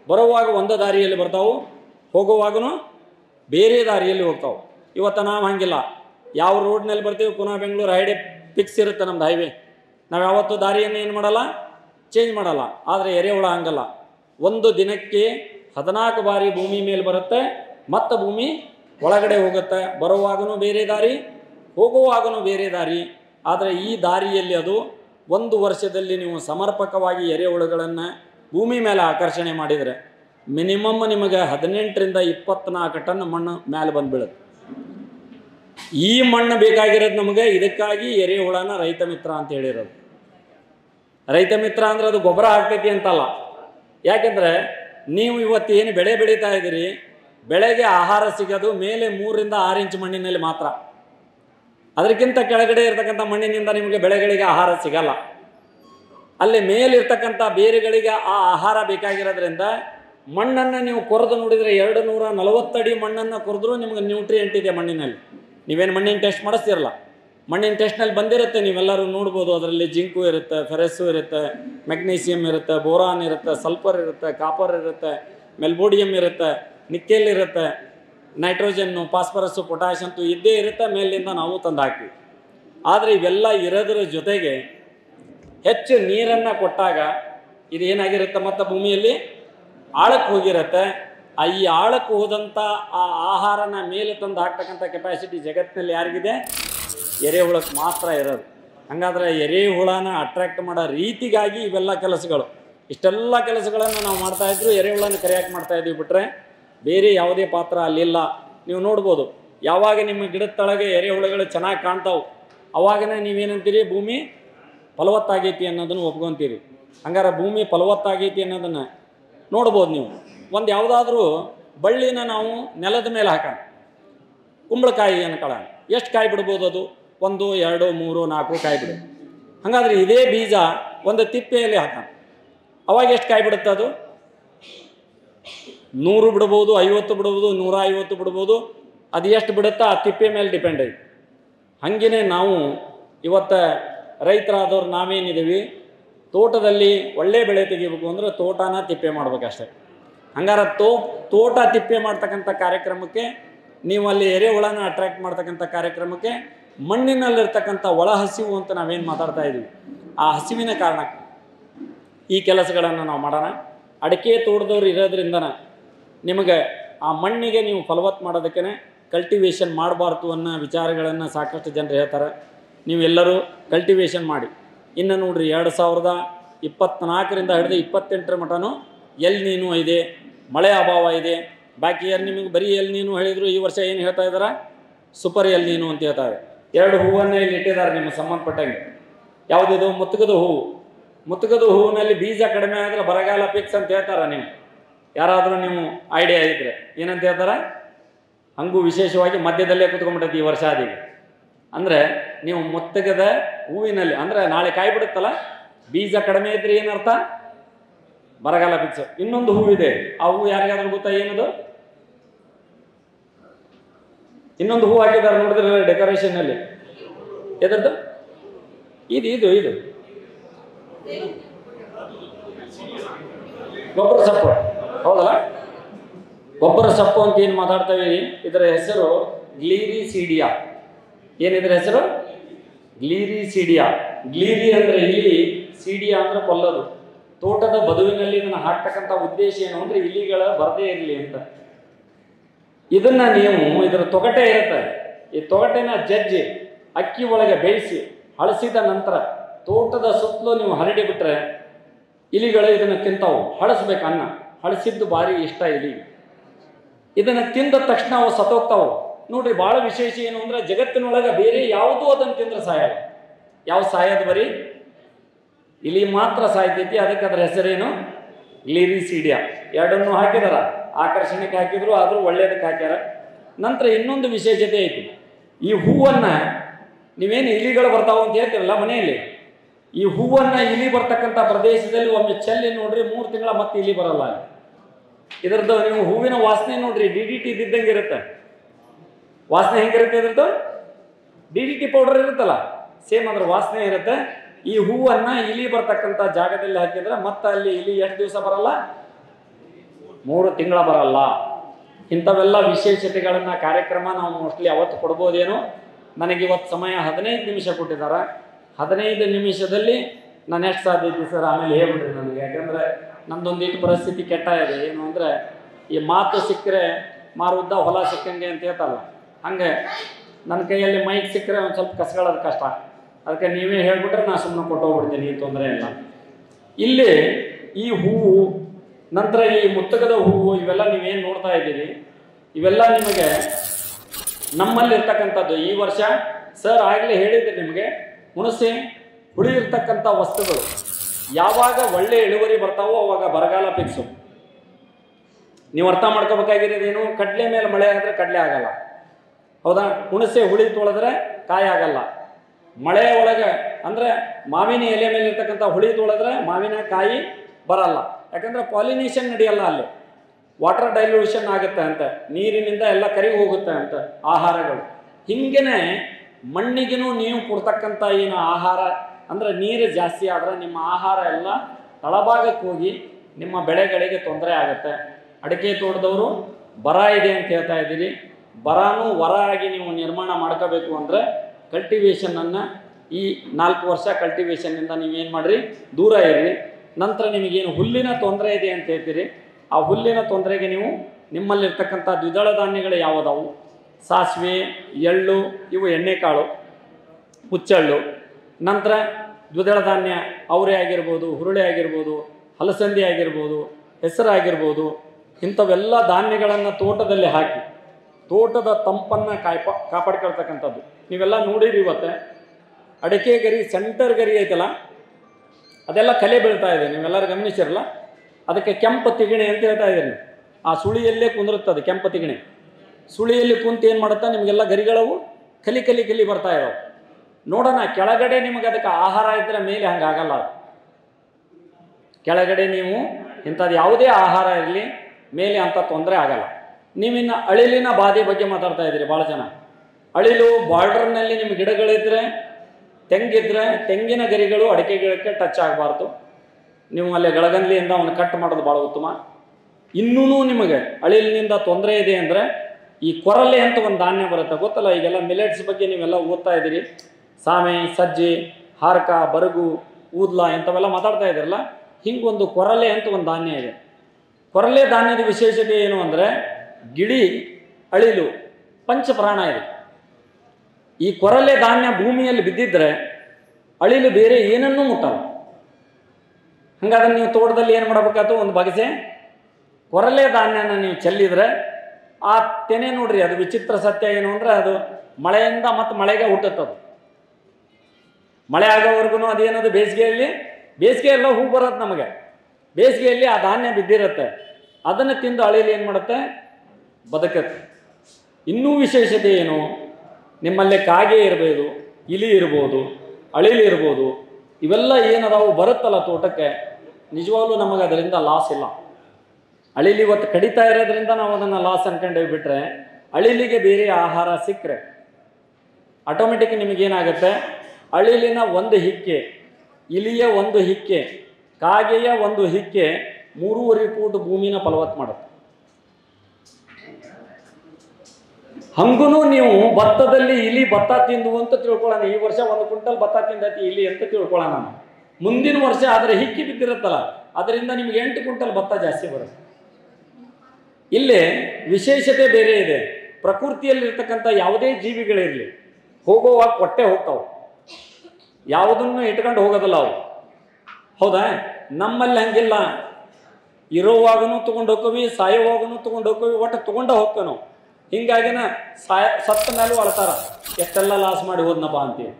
ಬರುವಾಗ ಒಂದು ದಾರಿಯಲ್ಲಿ ಬರ್ತಾವು ಹೋಗುವಾಗೂ ಬೇರೆ ದಾರಿಯಲ್ಲಿ ಹೋಗ್ತಾವೆ ಇವತ್ತು ನಾವು ಹಂಗಿಲ್ಲ ಯಾವ ರೋಡ್ನಲ್ಲಿ ಬರ್ತೀವಿ ಪುನಃ ಬೆಂಗಳೂರು ಹೈಡೆ ಫಿಕ್ಸ್ ಇರುತ್ತೆ ನಮ್ದು ಹೈವೇ ನಾವು ಯಾವತ್ತೂ ದಾರಿಯನ್ನು ಏನು ಮಾಡಲ್ಲ ಚೇಂಜ್ ಮಾಡಲ್ಲ ಆದರೆ ಎರೆಹುಳ ಹಂಗಲ್ಲ ಒಂದು ದಿನಕ್ಕೆ ಹದಿನಾಲ್ಕು ಬಾರಿ ಭೂಮಿ ಮೇಲೆ ಬರುತ್ತೆ ಮತ್ತೆ ಭೂಮಿ ಒಳಗಡೆ ಹೋಗುತ್ತೆ ಬರುವಾಗೂ ಬೇರೆ ದಾರಿ ಹೋಗುವಾಗೂ ಬೇರೆ ದಾರಿ ಆದರೆ ಈ ದಾರಿಯಲ್ಲಿ ಅದು ಒಂದು ವರ್ಷದಲ್ಲಿ ನೀವು ಸಮರ್ಪಕವಾಗಿ ಎರೆಹುಳುಗಳನ್ನು ಭೂಮಿ ಮೇಲೆ ಆಕರ್ಷಣೆ ಮಾಡಿದರೆ ಮಿನಿಮಮ್ ನಿಮಗೆ ಹದಿನೆಂಟರಿಂದ ಇಪ್ಪತ್ನಾಲ್ಕು ಟನ್ ಮಣ್ಣು ಮೇಲೆ ಬಂದುಬೀಳುತ್ತೆ ಈ ಮಣ್ಣು ಬೇಕಾಗಿರೋದು ನಮಗೆ ಇದಕ್ಕಾಗಿ ಎರೆಹುಳನ ರೈತ ಮಿತ್ರ ಅಂತ ಹೇಳಿರೋದು ರೈತ ಮಿತ್ರ ಅಂದ್ರೆ ಅದು ಗೊಬ್ಬರ ಆಗ್ತೈತಿ ಅಂತಲ್ಲ ಯಾಕೆಂದರೆ ನೀವು ಇವತ್ತು ಏನು ಬೆಳೆ ಬೆಳೀತಾ ಇದ್ದೀರಿ ಬೆಳೆಗೆ ಆಹಾರ ಸಿಗೋದು ಮೇಲೆ ಮೂರರಿಂದ ಆರು ಇಂಚು ಮಣ್ಣಿನಲ್ಲಿ ಮಾತ್ರ ಅದಕ್ಕಿಂತ ಕೆಳಗಡೆ ಇರತಕ್ಕಂಥ ಮಣ್ಣಿನಿಂದ ನಿಮಗೆ ಬೆಳೆಗಳಿಗೆ ಆಹಾರ ಸಿಗಲ್ಲ ಅಲ್ಲಿ ಮೇಲಿರ್ತಕ್ಕಂಥ ಬೇರುಗಳಿಗೆ ಆ ಆಹಾರ ಬೇಕಾಗಿರೋದ್ರಿಂದ ಮಣ್ಣನ್ನು ನೀವು ಕೊರೆದು ನೋಡಿದರೆ ಎರಡು ನೂರ ನಲವತ್ತಡಿ ಮಣ್ಣನ್ನು ಕೊರೆದ್ರೂ ನಿಮಗೆ ನ್ಯೂಟ್ರಿಯೆಂಟ್ ಇದೆ ಮಣ್ಣಿನಲ್ಲಿ ನೀವೇನು ಮಣ್ಣಿನ ಟೆಸ್ಟ್ ಮಾಡಿಸ್ತಿರಲ್ಲ ಮಣ್ಣಿನ ಟೆಸ್ಟ್ನಲ್ಲಿ ಬಂದಿರುತ್ತೆ ನೀವೆಲ್ಲರೂ ನೋಡ್ಬೋದು ಅದರಲ್ಲಿ ಜಿಂಕು ಇರುತ್ತೆ ಫೆರೆಸ್ಸು ಇರುತ್ತೆ ಮೆಗ್ನೀಸಿಯಮ್ ಇರುತ್ತೆ ಬೋರಾನ್ ಇರುತ್ತೆ ಸಲ್ಫರ್ ಇರುತ್ತೆ ಕಾಪರ್ ಇರುತ್ತೆ ಮೆಲ್ಬೋಡಿಯಮ್ ಇರುತ್ತೆ ನಿಕ್ಕೆಲ್ ಇರುತ್ತೆ ನೈಟ್ರೋಜನ್ನು ಫಾಸ್ಫರಸ್ಸು ಪೊಟ್ಯಾಷ್ ಅಂತೂ ಇದ್ದೇ ಇರುತ್ತೆ ಮೇಲಿಂದ ನಾವು ತಂದು ಹಾಕ್ತೀವಿ ಆದರೆ ಇವೆಲ್ಲ ಇರೋದ್ರ ಜೊತೆಗೆ ಹೆಚ್ಚು ನೀರನ್ನು ಕೊಟ್ಟಾಗ ಇದು ಏನಾಗಿರುತ್ತೆ ಮತ್ತು ಭೂಮಿಯಲ್ಲಿ ಆಳಕ್ಕೆ ಹೋಗಿರುತ್ತೆ ಆ ಈ ಆಳಕ್ಕೆ ಹೋದಂಥ ಆ ಆಹಾರನ ಮೇಲೆ ತಂದು ಹಾಕ್ತಕ್ಕಂಥ ಕೆಪಾಸಿಟಿ ಜಗತ್ತಿನಲ್ಲಿ ಯಾರಿಗಿದೆ ಎರೆಹುಳಕ್ಕೆ ಮಾತ್ರ ಇರೋದು ಹಾಗಾದ್ರೆ ಎರೆಹುಳನ ಅಟ್ರಾಕ್ಟ್ ಮಾಡೋ ರೀತಿಗಾಗಿ ಇವೆಲ್ಲ ಕೆಲಸಗಳು ಇಷ್ಟೆಲ್ಲ ಕೆಲಸಗಳನ್ನು ನಾವು ಮಾಡ್ತಾ ಇದ್ರು ಎರೆಹುಳನ ಕರೆಯಾಕೆ ಮಾಡ್ತಾ ಇದ್ವಿ ಬಿಟ್ರೆ ಬೇರೆ ಯಾವುದೇ ಪಾತ್ರ ಅಲ್ಲಿಲ್ಲ ನೀವು ನೋಡ್ಬೋದು ಯಾವಾಗ ನಿಮ್ಮ ಗಿಡದ ತಳಗೆ ಎರೆಹುಳುಗಳು ಚೆನ್ನಾಗಿ ಕಾಣ್ತಾವೆ ಅವಾಗನೇ ನೀವೇನಂತೀರಿ ಭೂಮಿ ಫಲವತ್ತಾಗೈತಿ ಅನ್ನೋದನ್ನು ಒಪ್ಕೊಂತೀರಿ ಹಂಗಾರೆ ಭೂಮಿ ಫಲವತ್ತಾಗೈತಿ ಅನ್ನೋದನ್ನು ನೋಡ್ಬೋದು ನೀವು ಒಂದು ಯಾವುದಾದ್ರೂ ಬಳ್ಳಿನ ನಾವು ನೆಲದ ಮೇಲೆ ಹಾಕೋಣ ಕುಂಬಳಕಾಯಿ ಅನ್ಕೊಳ್ಳೋಣ ಎಷ್ಟು ಕಾಯಿ ಬಿಡ್ಬೋದು ಅದು ಒಂದು ಎರಡು ಮೂರು ನಾಲ್ಕು ಕಾಯಿ ಬಿಡು ಹಾಗಾದ್ರೆ ಇದೇ ಬೀಜ ಒಂದು ತಿಪ್ಪೆಯಲ್ಲಿ ಹಾಕೋಣ ಅವಾಗ ಎಷ್ಟು ಕಾಯಿ ಬಿಡುತ್ತೆ ಅದು ನೂರು ಬಿಡ್ಬೋದು ಐವತ್ತು ಬಿಡ್ಬೋದು ನೂರ ಐವತ್ತು ಬಿಡ್ಬೋದು ಅದು ಎಷ್ಟು ಬಿಡುತ್ತಾ ಆ ತಿಪ್ಪೆ ಮೇಲೆ ಡಿಪೆಂಡ್ ಐತಿ ಹಾಗೇನೆ ನಾವು ಇವತ್ತು ರೈತರಾದವ್ರು ನಾವೇನಿದ್ದೀವಿ ತೋಟದಲ್ಲಿ ಒಳ್ಳೆ ಬೆಳೆ ತೆಗಿಬೇಕು ಅಂದರೆ ತೋಟನ ತಿಪ್ಪೆ ಮಾಡ್ಬೇಕಷ್ಟೆ ಹಂಗಾರೆ ತೋ ತೋಟ ತಿಪ್ಪೆ ಮಾಡ್ತಕ್ಕಂಥ ಕಾರ್ಯಕ್ರಮಕ್ಕೆ ನೀವು ಅಲ್ಲಿ ಎರೆಹುಳನ ಅಟ್ರಾಕ್ಟ್ ಮಾಡ್ತಕ್ಕಂಥ ಕಾರ್ಯಕ್ರಮಕ್ಕೆ ಮಣ್ಣಿನಲ್ಲಿರ್ತಕ್ಕಂಥ ಒಳ ಹಸಿವು ಅಂತ ನಾವೇನು ಮಾತಾಡ್ತಾ ಇದ್ದೀವಿ ಆ ಹಸಿವಿನ ಕಾರಣಕ್ಕೆ ಈ ಕೆಲಸಗಳನ್ನು ನಾವು ಮಾಡೋಣ ಅಡಿಕೆ ತೋಟದವ್ರು ಇರೋದ್ರಿಂದನ ನಿಮಗೆ ಆ ಮಣ್ಣಿಗೆ ನೀವು ಫಲವತ್ತು ಮಾಡೋದಕ್ಕೆ ಕಲ್ಟಿವೇಷನ್ ಮಾಡಬಾರ್ದು ಅನ್ನೋ ವಿಚಾರಗಳನ್ನು ಸಾಕಷ್ಟು ಜನರು ಹೇಳ್ತಾರೆ ನೀವೆಲ್ಲರೂ ಕಲ್ಟಿವೇಷನ್ ಮಾಡಿ ಇನ್ನು ನೋಡ್ರಿ ಎರಡು ಸಾವಿರದ ಇಪ್ಪತ್ತ್ನಾಲ್ಕರಿಂದ ಹಿಡಿದು ಇಪ್ಪತ್ತೆಂಟರ ಮಟನೂ ಎಲ್ ನೀನು ಇದೆ ಮಳೆ ಅಭಾವ ಇದೆ ಬಾಕಿ ಏನು ನಿಮಗೆ ಬರೀ ಎಲ್ ನೀನು ಹೇಳಿದ್ರು ಈ ವರ್ಷ ಏನು ಹೇಳ್ತಾ ಇದ್ದಾರೆ ಸೂಪರ್ ಎಲ್ ನೀನು ಅಂತ ಹೇಳ್ತಾರೆ ಎರಡು ಹೂವನ್ನು ಇಲ್ಲಿ ಇಟ್ಟಿದ್ದಾರೆ ನಿಮ್ಮ ಸಂಬಂಧಪಟ್ಟಂಗೆ ಯಾವುದಿದು ಮುತ್ತುಗದ ಹೂವು ಮುತ್ತುಗದ ಹೂವಿನಲ್ಲಿ ಬೀಜ ಕಡಿಮೆ ಆದರೆ ಬರಗಾಲ ಫಿಕ್ಸ್ ಅಂತ ಹೇಳ್ತಾರ ನೀವು ಯಾರಾದರೂ ನೀವು ಐಡಿಯಾ ಇದ್ರೆ ಏನಂತ ಹೇಳ್ತಾರ ಹಂಗೂ ವಿಶೇಷವಾಗಿ ಮಧ್ಯದಲ್ಲೇ ಕುತ್ಕೊಂಡ್ಬಿಟ್ಟೈತಿ ಈ ವರ್ಷ ಅದೀಗ ಅಂದರೆ ನೀವು ಮುತ್ತಗದ ಹೂವಿನಲ್ಲಿ ಅಂದರೆ ನಾಳೆ ಕಾಯಿ ಬಿಡುತ್ತಲ್ಲ ಬೀಜ ಕಡಿಮೆ ಇದ್ರೆ ಏನರ್ಥ ಬರಗಾಲ ಫಿಕ್ಸ್ ಇನ್ನೊಂದು ಹೂವಿದೆ ಆ ಹೂವು ಯಾರಿಗಾದ್ರೂ ಗೊತ್ತಾ ಏನದು ಇನ್ನೊಂದು ಹೂ ಹಾಕಿದ್ದಾರೆ ನೋಡಿದ್ರೆ ಡೆಕೋರೇಷನ್ ಅಲ್ಲಿ ಎದರದ್ದು ಇದು ಇದು ಇದು ಗೊಬ್ಬರ ಸೊಪ್ಪು ಹೌದಲ್ಲ ಗೊಬ್ಬರ ಸೊಪ್ಪು ಅಂತ ಏನು ಮಾತಾಡ್ತೇವೆ ಇದರ ಹೆಸರು ಗ್ಲೀರಿ ಸೀಡಿಯಾ ಏನಿದ್ರ ಹೆಸರು ಗ್ಲೀರಿ ಸೀಡಿಯಾ ಗ್ಲೀರಿ ಅಂದ್ರೆ ಇಲಿ ಸೀಡಿಯಾ ಅಂದ್ರೆ ಕೊಲ್ಲೋದು ತೋಟದ ಬದುವಿನಲ್ಲಿ ಇದನ್ನು ಹಾಕ್ತಕ್ಕಂಥ ಉದ್ದೇಶ ಏನು ಅಂದ್ರೆ ಇಲಿಗಳ ಬರದೇ ಇರಲಿ ಅಂತ ಇದನ್ನ ನೀವು ಇದರ ತೊಗಟೆ ಇರುತ್ತೆ ಈ ತೊಗಟೆನ ಜಜ್ಜಿ ಅಕ್ಕಿ ಒಳಗೆ ಬೇಯಿಸಿ ಹಳಸಿದ ನಂತರ ತೋಟದ ಸುತ್ತಲೂ ನೀವು ಹರಡಿ ಬಿಟ್ರೆ ಇಲಿಗಳು ಇದನ್ನು ತಿಂತಾವು ಹಳಸ್ಬೇಕು ಅನ್ನ ಹಳಸಿದ್ದು ಭಾರಿ ಇಷ್ಟ ಇಲಿಗೆ ಇದನ್ನು ತಿಂದ ತಕ್ಷಣ ಅವು ಸತ್ತೋಗ್ತಾವು ನೋಡ್ರಿ ಭಾಳ ವಿಶೇಷ ಏನು ಅಂದ್ರೆ ಜಗತ್ತಿನೊಳಗೆ ಬೇರೆ ಯಾವುದೂ ಅದನ್ನು ತಿಂದ್ರೆ ಸಾಯಲ್ಲ ಯಾವ ಸಾಯೋದು ಬರೀ ಇಲಿ ಮಾತ್ರ ಸಾಯ್ತೈತಿ ಅದಕ್ಕೆ ಅದರ ಹೆಸರೇನು ಗ್ಲಿರಿಸೀಡಿಯಾ ಎರಡನ್ನೂ ಹಾಕಿದಾರ ಆಕರ್ಷಣೆಗೆ ಹಾಕಿದ್ರು ಆದರೂ ಒಳ್ಳೇದಕ್ಕೆ ಹಾಕ್ಯಾರ ನಂತರ ಇನ್ನೊಂದು ವಿಶೇಷತೆ ಐತಿ ಈ ಹೂವನ್ನು ನೀವೇನು ಇಲಿಗಳು ಬರ್ತಾವ ಅಂತ ಹೇಳ್ತೀರಲ್ಲ ಮನೆಯಲ್ಲಿ ಈ ಹೂವನ್ನು ಇಲಿ ಬರ್ತಕ್ಕಂಥ ಪ್ರದೇಶದಲ್ಲಿ ಒಮ್ಮೆ ಚೆಲ್ಲಿ ನೋಡ್ರಿ ಮೂರು ತಿಂಗಳ ಮತ್ತೆ ಇಲಿ ಬರಲ್ಲ ಅಲ್ಲಿ. ಇದರದ್ದು ನೀವು ಹೂವಿನ ವಾಸನೆ ನೋಡ್ರಿ ಡಿ ಡಿ ಟಿ ಇದ್ದಂಗೆ ಇರುತ್ತೆ ವಾಸನೆ ಹೆಂಗಿರುತ್ತೆ ಇದ್ರದ್ದು ಡಿ ಡಿ ಟಿ ಪೌಡರ್ ಇರುತ್ತಲ್ಲ ಸೇಮ್ ಅದ್ರ ವಾಸನೆ ಇರುತ್ತೆ ಈ ಹೂವನ್ನು ಇಲಿ ಬರ್ತಕ್ಕಂಥ ಜಾಗದಲ್ಲಿ ಹಾಕಿದ್ರೆ ಮತ್ತೆ ಅಲ್ಲಿ ಇಲಿ ಎಷ್ಟು ದಿವಸ ಬರಲ್ಲ ಮೂರು ತಿಂಗಳ ಬರಲ್ಲ ಇಂಥವೆಲ್ಲ ವಿಶೇಷತೆಗಳನ್ನು ಕಾರ್ಯಕ್ರಮ ನಾವು ಮೋಸ್ಟ್ಲಿ ಅವತ್ತು ಕೊಡ್ಬೋದೇನೋ ನನಗೆ ಇವತ್ತು ಸಮಯ ಹದಿನೈದು ನಿಮಿಷ ಕೊಟ್ಟಿದ್ದಾರೆ ಹದಿನೈದು ನಿಮಿಷದಲ್ಲಿ ನಾನು ಎಷ್ಟು ಸಾಧ್ಯತೆ ಸರ್ ಆಮೇಲೆ ಹೇಳ್ಬಿಡ್ರಿ ನನಗೆ ಯಾಕಂದರೆ ನಂದೊಂದಿಟ್ಟು ಪರಿಸ್ಥಿತಿ ಕೆಟ್ಟ ಇದೆ ಏನು ಅಂದರೆ ಈ ಮಾತು ಸಿಕ್ಕರೆ ಮಾರುದ್ದ ಹೊಲ ಸಿಕ್ಕಂಗೆ ಅಂತ ಹೇಳ್ತಲ್ಲ ಹಂಗೆ ನನ್ನ ಕೈಯಲ್ಲಿ ಮೈಕ್ ಸಿಕ್ಕರೆ ಒಂದು ಸ್ವಲ್ಪ ಕಸ್ಕೊಳ್ಳೋದು ಕಷ್ಟ ಅದಕ್ಕೆ ನೀವೇ ಹೇಳ್ಬಿಟ್ರೆ ನಾನು ಸುಮ್ಮನೆ ಕೊಟ್ಟೋಗ್ಬಿಡ್ತೀನಿ ಈ ತೊಂದರೆ ಇಲ್ಲ ಇಲ್ಲಿ ಈ ಹೂವು ನಂತರ ಈ ಮುತ್ತಗದ ಹೂವು ಇವೆಲ್ಲ ನೀವೇನು ನೋಡ್ತಾ ಇದ್ದೀರಿ ಇವೆಲ್ಲ ನಿಮಗೆ ನಮ್ಮಲ್ಲಿರ್ತಕ್ಕಂಥದ್ದು ಈ ವರ್ಷ ಸರ್ ಆಗಲೇ ಹೇಳಿದ್ದೆ ನಿಮಗೆ ಹುಣಸೆ ಹುಳಿ ಇರ್ತಕ್ಕಂಥ ವಸ್ತುಗಳು ಯಾವಾಗ ಒಳ್ಳೆ ಇಳುವರಿ ಬರ್ತಾವೋ ಅವಾಗ ಬರಗಾಲ ಫಿಕ್ಸು ನೀವು ಅರ್ಥ ಮಾಡ್ಕೋಬೇಕಾಗಿರೋದೇನು ಕಡಲೆ ಮೇಲೆ ಮಳೆ ಆದರೆ ಕಡಲೆ ಆಗಲ್ಲ ಹೌದಾ ಹುಣಸೆ ಹುಳಿ ತೊಳೆದ್ರೆ ಕಾಯಿ ಆಗಲ್ಲ ಮಳೆ ಒಳಗೆ ಅಂದರೆ ಮಾವಿನ ಎಲೆ ಮೇಲೆ ಇರ್ತಕ್ಕಂಥ ಹುಳಿ ತೊಳೆದ್ರೆ ಮಾವಿನ ಕಾಯಿ ಬರಲ್ಲ ಯಾಕಂದರೆ ಪಾಲಿನೇಷನ್ ನಡೆಯಲ್ಲ ಅಲ್ಲಿ ವಾಟರ್ ಡೈಲ್ಯೂಷನ್ ಆಗುತ್ತೆ ಅಂತ ನೀರಿನಿಂದ ಎಲ್ಲ ಕರಿಗೆ ಹೋಗುತ್ತೆ ಅಂತ ಆಹಾರಗಳು ಹಿಂಗೇನೆ ಮಣ್ಣಿಗೂ ನೀವು ಕೊಡ್ತಕ್ಕಂಥ ಏನು ಆಹಾರ ಅಂದರೆ ನೀರು ಜಾಸ್ತಿ ಆದರೆ ನಿಮ್ಮ ಆಹಾರ ಎಲ್ಲ ತಳಭಾಗಕ್ಕೆ ಹೋಗಿ ನಿಮ್ಮ ಬೆಳೆಗಳಿಗೆ ತೊಂದರೆ ಆಗುತ್ತೆ ಅಡಿಕೆ ತೋಟದವರು ಬರ ಇದೆ ಅಂತ ಹೇಳ್ತಾ ಇದ್ದೀರಿ ಬರಾನು ವರ ಆಗಿ ನೀವು ನಿರ್ಮಾಣ ಮಾಡ್ಕೋಬೇಕು ಅಂದರೆ ಕಲ್ಟಿವೇಷನನ್ನು ಈ ನಾಲ್ಕು ವರ್ಷ ಕಲ್ಟಿವೇಷನ್ನಿಂದ ನೀವೇನು ಮಾಡಿರಿ ದೂರ ಇರ್ರಿ ನಂತರ ನಿಮಗೇನು ಹುಲ್ಲಿನ ತೊಂದರೆ ಇದೆ ಅಂತ ಹೇಳ್ತೀರಿ ಆ ಹುಲ್ಲಿನ ತೊಂದರೆಗೆ ನೀವು ನಿಮ್ಮಲ್ಲಿರ್ತಕ್ಕಂಥ ದ್ವಿದಳ ಧಾನ್ಯಗಳು ಯಾವುದವು ಸಾಸಿವೆ ಎಳ್ಳು ಇವು ಎಣ್ಣೆಕಾಳು ಹುಚ್ಚಳ್ಳು ನಂತರ ದ್ವಿದಳ ಧಾನ್ಯ ಅವರೆ ಆಗಿರ್ಬೋದು ಹುರುಳಿ ಆಗಿರ್ಬೋದು ಹಲಸಂದಿ ಆಗಿರ್ಬೋದು ಹೆಸರು ಆಗಿರ್ಬೋದು ಇಂಥವೆಲ್ಲ ಧಾನ್ಯಗಳನ್ನು ತೋಟದಲ್ಲಿ ಹಾಕಿ ತೋಟದ ತಂಪನ್ನು ಕಾಯ್ಪ ಕಾಪಾಡ್ಕೊಳ್ತಕ್ಕಂಥದ್ದು ನೀವೆಲ್ಲ ನೋಡಿರಿ ಇವತ್ತೆ ಅಡಿಕೆ ಗರಿ ಸೆಂಟರ್ ಗರಿ ಐತಲ್ಲ ಅದೆಲ್ಲ ಕಲೆ ಬೀಳ್ತಾ ಇದೆ ನೀವೆಲ್ಲರೂ ಗಮನಿಸಿರಲ್ಲ ಅದಕ್ಕೆ ಕೆಂಪು ತಿಗಣೆ ಅಂತ ಹೇಳ್ತಾ ಇದ್ದೀರಿ ಆ ಸುಳಿಯಲ್ಲೇ ಕುಂದಿರುತ್ತದೆ ಕೆಂಪು ತಿಗಣೆ ಸುಳಿಯಲ್ಲಿ ಕುಂತು ಏನು ಮಾಡುತ್ತಾ ನಿಮಗೆಲ್ಲ ಗರಿಗಳವು ಕಲಿ ಕಲಿ ಕಲಿ ಬರ್ತಾ ಇದಾವೆ ನೋಡೋಣ ಕೆಳಗಡೆ ನಿಮಗೆ ಅದಕ್ಕೆ ಆಹಾರ ಇದ್ದರೆ ಮೇಲೆ ಹಂಗಾಗಲ್ಲ ಅದು ಕೆಳಗಡೆ ನೀವು ಇಂಥದ್ದು ಯಾವುದೇ ಆಹಾರ ಇರಲಿ ಮೇಲೆ ಅಂಥ ತೊಂದರೆ ಆಗಲ್ಲ ನೀವಿನ್ನು ಅಳಿಲಿನ ಬಾಧೆ ಬಗ್ಗೆ ಮಾತಾಡ್ತಾ ಇದ್ದೀರಿ ಭಾಳ ಜನ ಅಳಿಲು ಬಾರ್ಡರ್ನಲ್ಲಿ ನಿಮ್ಮ ಗಿಡಗಳಿದ್ರೆ ತೆಂಗಿದ್ರೆ ತೆಂಗಿನ ಗರಿಗಳು ಅಡಿಕೆ ಗಿಡಕ್ಕೆ ಟಚ್ ಆಗಬಾರ್ದು ನೀವು ಅಲ್ಲಿ ಗಳಗಂಗ್ಲಿಯಿಂದ ಅವನು ಕಟ್ ಮಾಡೋದು ಭಾಳ ಉತ್ತಮ ಇನ್ನೂ ನಿಮಗೆ ಅಳಿಲಿನಿಂದ ತೊಂದರೆ ಇದೆ ಅಂದರೆ ಈ ಕೊರಲೆ ಅಂತ ಒಂದು ಧಾನ್ಯ ಬರುತ್ತೆ ಗೊತ್ತಲ್ಲ ಈಗೆಲ್ಲ ಮಿಲೆಟ್ಸ್ ಬಗ್ಗೆ ನೀವೆಲ್ಲ ಓದ್ತಾ ಇದ್ದೀರಿ ಸಾಮೆ ಸಜ್ಜೆ ಹಾರಕ ಬರಗು ಊದ್ಲ ಇಂಥವೆಲ್ಲ ಮಾತಾಡ್ತಾ ಇದ್ದೀರಲ್ಲ ಹಿಂಗೊಂದು ಕೊರಲೆ ಅಂತ ಒಂದು ಧಾನ್ಯ ಇದೆ ಕೊರಲೆ ಧಾನ್ಯದ ವಿಶೇಷತೆ ಏನು ಅಂದರೆ ಗಿಳಿ ಅಳಿಲು ಪಂಚಪ್ರಾಣ ಇದೆ ಈ ಕೊರಲೆ ಧಾನ್ಯ ಭೂಮಿಯಲ್ಲಿ ಬಿದ್ದಿದ್ರೆ ಅಳಿಲು ಬೇರೆ ಏನನ್ನೂ ಮುಟ್ಟಲ್ಲ ಹಂಗಾದ್ರೆ ನೀವು ತೋಟದಲ್ಲಿ ಏನು ಮಾಡಬೇಕಾಯ್ತು ಒಂದು ಬಗೆಸೆ ಕೊರಲೆ ಧಾನ್ಯನ ನೀವು ಚೆಲ್ಲಿದ್ರೆ ಆ ತೆನೆ ನೋಡ್ರಿ ಅದು ವಿಚಿತ್ರ ಸತ್ಯ ಏನು ಅಂದರೆ ಅದು ಮಳೆಯಿಂದ ಮತ್ತು ಮಳೆಗೆ ಹುಟ್ಟುತ್ತದು ಮಳೆ ಆಗೋವರೆಗೂ ಅದೇನದು ಬೇಸಿಗೆಯಲ್ಲಿ ಬೇಸಿಗೆಯೆಲ್ಲ ಹೂ ಬರುತ್ತೆ ನಮಗೆ ಬೇಸಿಗೆಯಲ್ಲಿ ಆ ಧಾನ್ಯ ಬಿದ್ದಿರುತ್ತೆ ಅದನ್ನು ತಿಂದು ಅಳಿಲಿ ಏನು ಮಾಡುತ್ತೆ ಬದುಕತ್ತೆ ಇನ್ನೂ ವಿಶೇಷತೆ ಏನು ನಿಮ್ಮಲ್ಲಿ ಕಾಗೆ ಇರಬಹುದು ಇಲಿ ಇರ್ಬೋದು ಅಳಿಲಿ ಇರ್ಬೋದು ಇವೆಲ್ಲ ಏನದಾವು ಬರುತ್ತಲ್ಲ ತೋಟಕ್ಕೆ ನಿಜವಾಗ್ಲೂ ನಮಗೆ ಅದರಿಂದ ಲಾಸ್ ಇಲ್ಲ ಅಳಿಲಿ ಇವತ್ತು ಕಡಿತಾ ಇರೋದ್ರಿಂದ ನಾವು ಅದನ್ನು ಲಾಸ್ ಅನ್ಕೊಂಡೇವಿ ಬಿಟ್ಟರೆ ಅಳಿಲಿಗೆ ಬೇರೆ ಆಹಾರ ಸಿಕ್ಕರೆ ಆಟೋಮೆಟಿಕ್ ನಿಮಗೇನಾಗುತ್ತೆ ಅಳಿಲಿನ ಒಂದು ಹಿಕ್ಕೆ ಇಲಿಯ ಒಂದು ಹಿಕ್ಕೆ ಕಾಗೆಯ ಒಂದು ಹಿಕ್ಕೆ ಮೂರುವರೆ ಫೂಟ್ ಭೂಮಿನ ಫಲವತ್ತು ಮಾಡುತ್ತೆ ಹಂಗೂ ನೀವು ಭತ್ತದಲ್ಲಿ ಇಲಿ ಭತ್ತ ತಿಂದು ಅಂತ ತಿಳ್ಕೊಳ್ಳೋಣ ಈ ವರ್ಷ ಒಂದು ಕ್ವಿಂಟಲ್ ಭತ್ತ ತಿಂದೈತಿ ಇಲಿ ಅಂತ ತಿಳ್ಕೊಳ್ಳೋಣ ನಾವು ಮುಂದಿನ ವರ್ಷ ಅದರ ಹಿಕ್ಕಿ ಬಿದ್ದಿರುತ್ತಲ್ಲ ಅದರಿಂದ ನಿಮ್ಗೆ ಎಂಟು ಕ್ವಿಂಟಲ್ ಭತ್ತ ಜಾಸ್ತಿ ಬರುತ್ತೆ ಇಲ್ಲಿ ವಿಶೇಷತೆ ಬೇರೆ ಇದೆ ಪ್ರಕೃತಿಯಲ್ಲಿರ್ತಕ್ಕಂಥ ಯಾವುದೇ ಜೀವಿಗಳಿರಲಿ ಹೋಗೋವಾಗ ಹೊಟ್ಟೆ ಹೋಗ್ತಾವೆ ಯಾವುದನ್ನು ಇಟ್ಕೊಂಡು ಹೋಗೋದಿಲ್ಲ ಅವು ಹೌದಾ ನಮ್ಮಲ್ಲಿ ಹಂಗಿಲ್ಲ ಇರೋವಾಗೂ ತೊಗೊಂಡು ಹೋಗ್ತೀವಿ ಸಾಯೋವಾಗೂ ತೊಗೊಂಡು ಹೋಗ್ತೀವಿ ಒಟ್ಟು ತೊಗೊಂಡ ಹೋಗ್ತೇವೆ ನಾವು ಹಿಂಗಾಗಿನ ಸಾಯ ಸತ್ತ ಮೇಲೂ ಅಳ್ತಾರ ಎಷ್ಟೆಲ್ಲ ಲಾಸ್ ಮಾಡಿ ಹೋದ್ನಪ್ಪ ಅಂತೀವಿ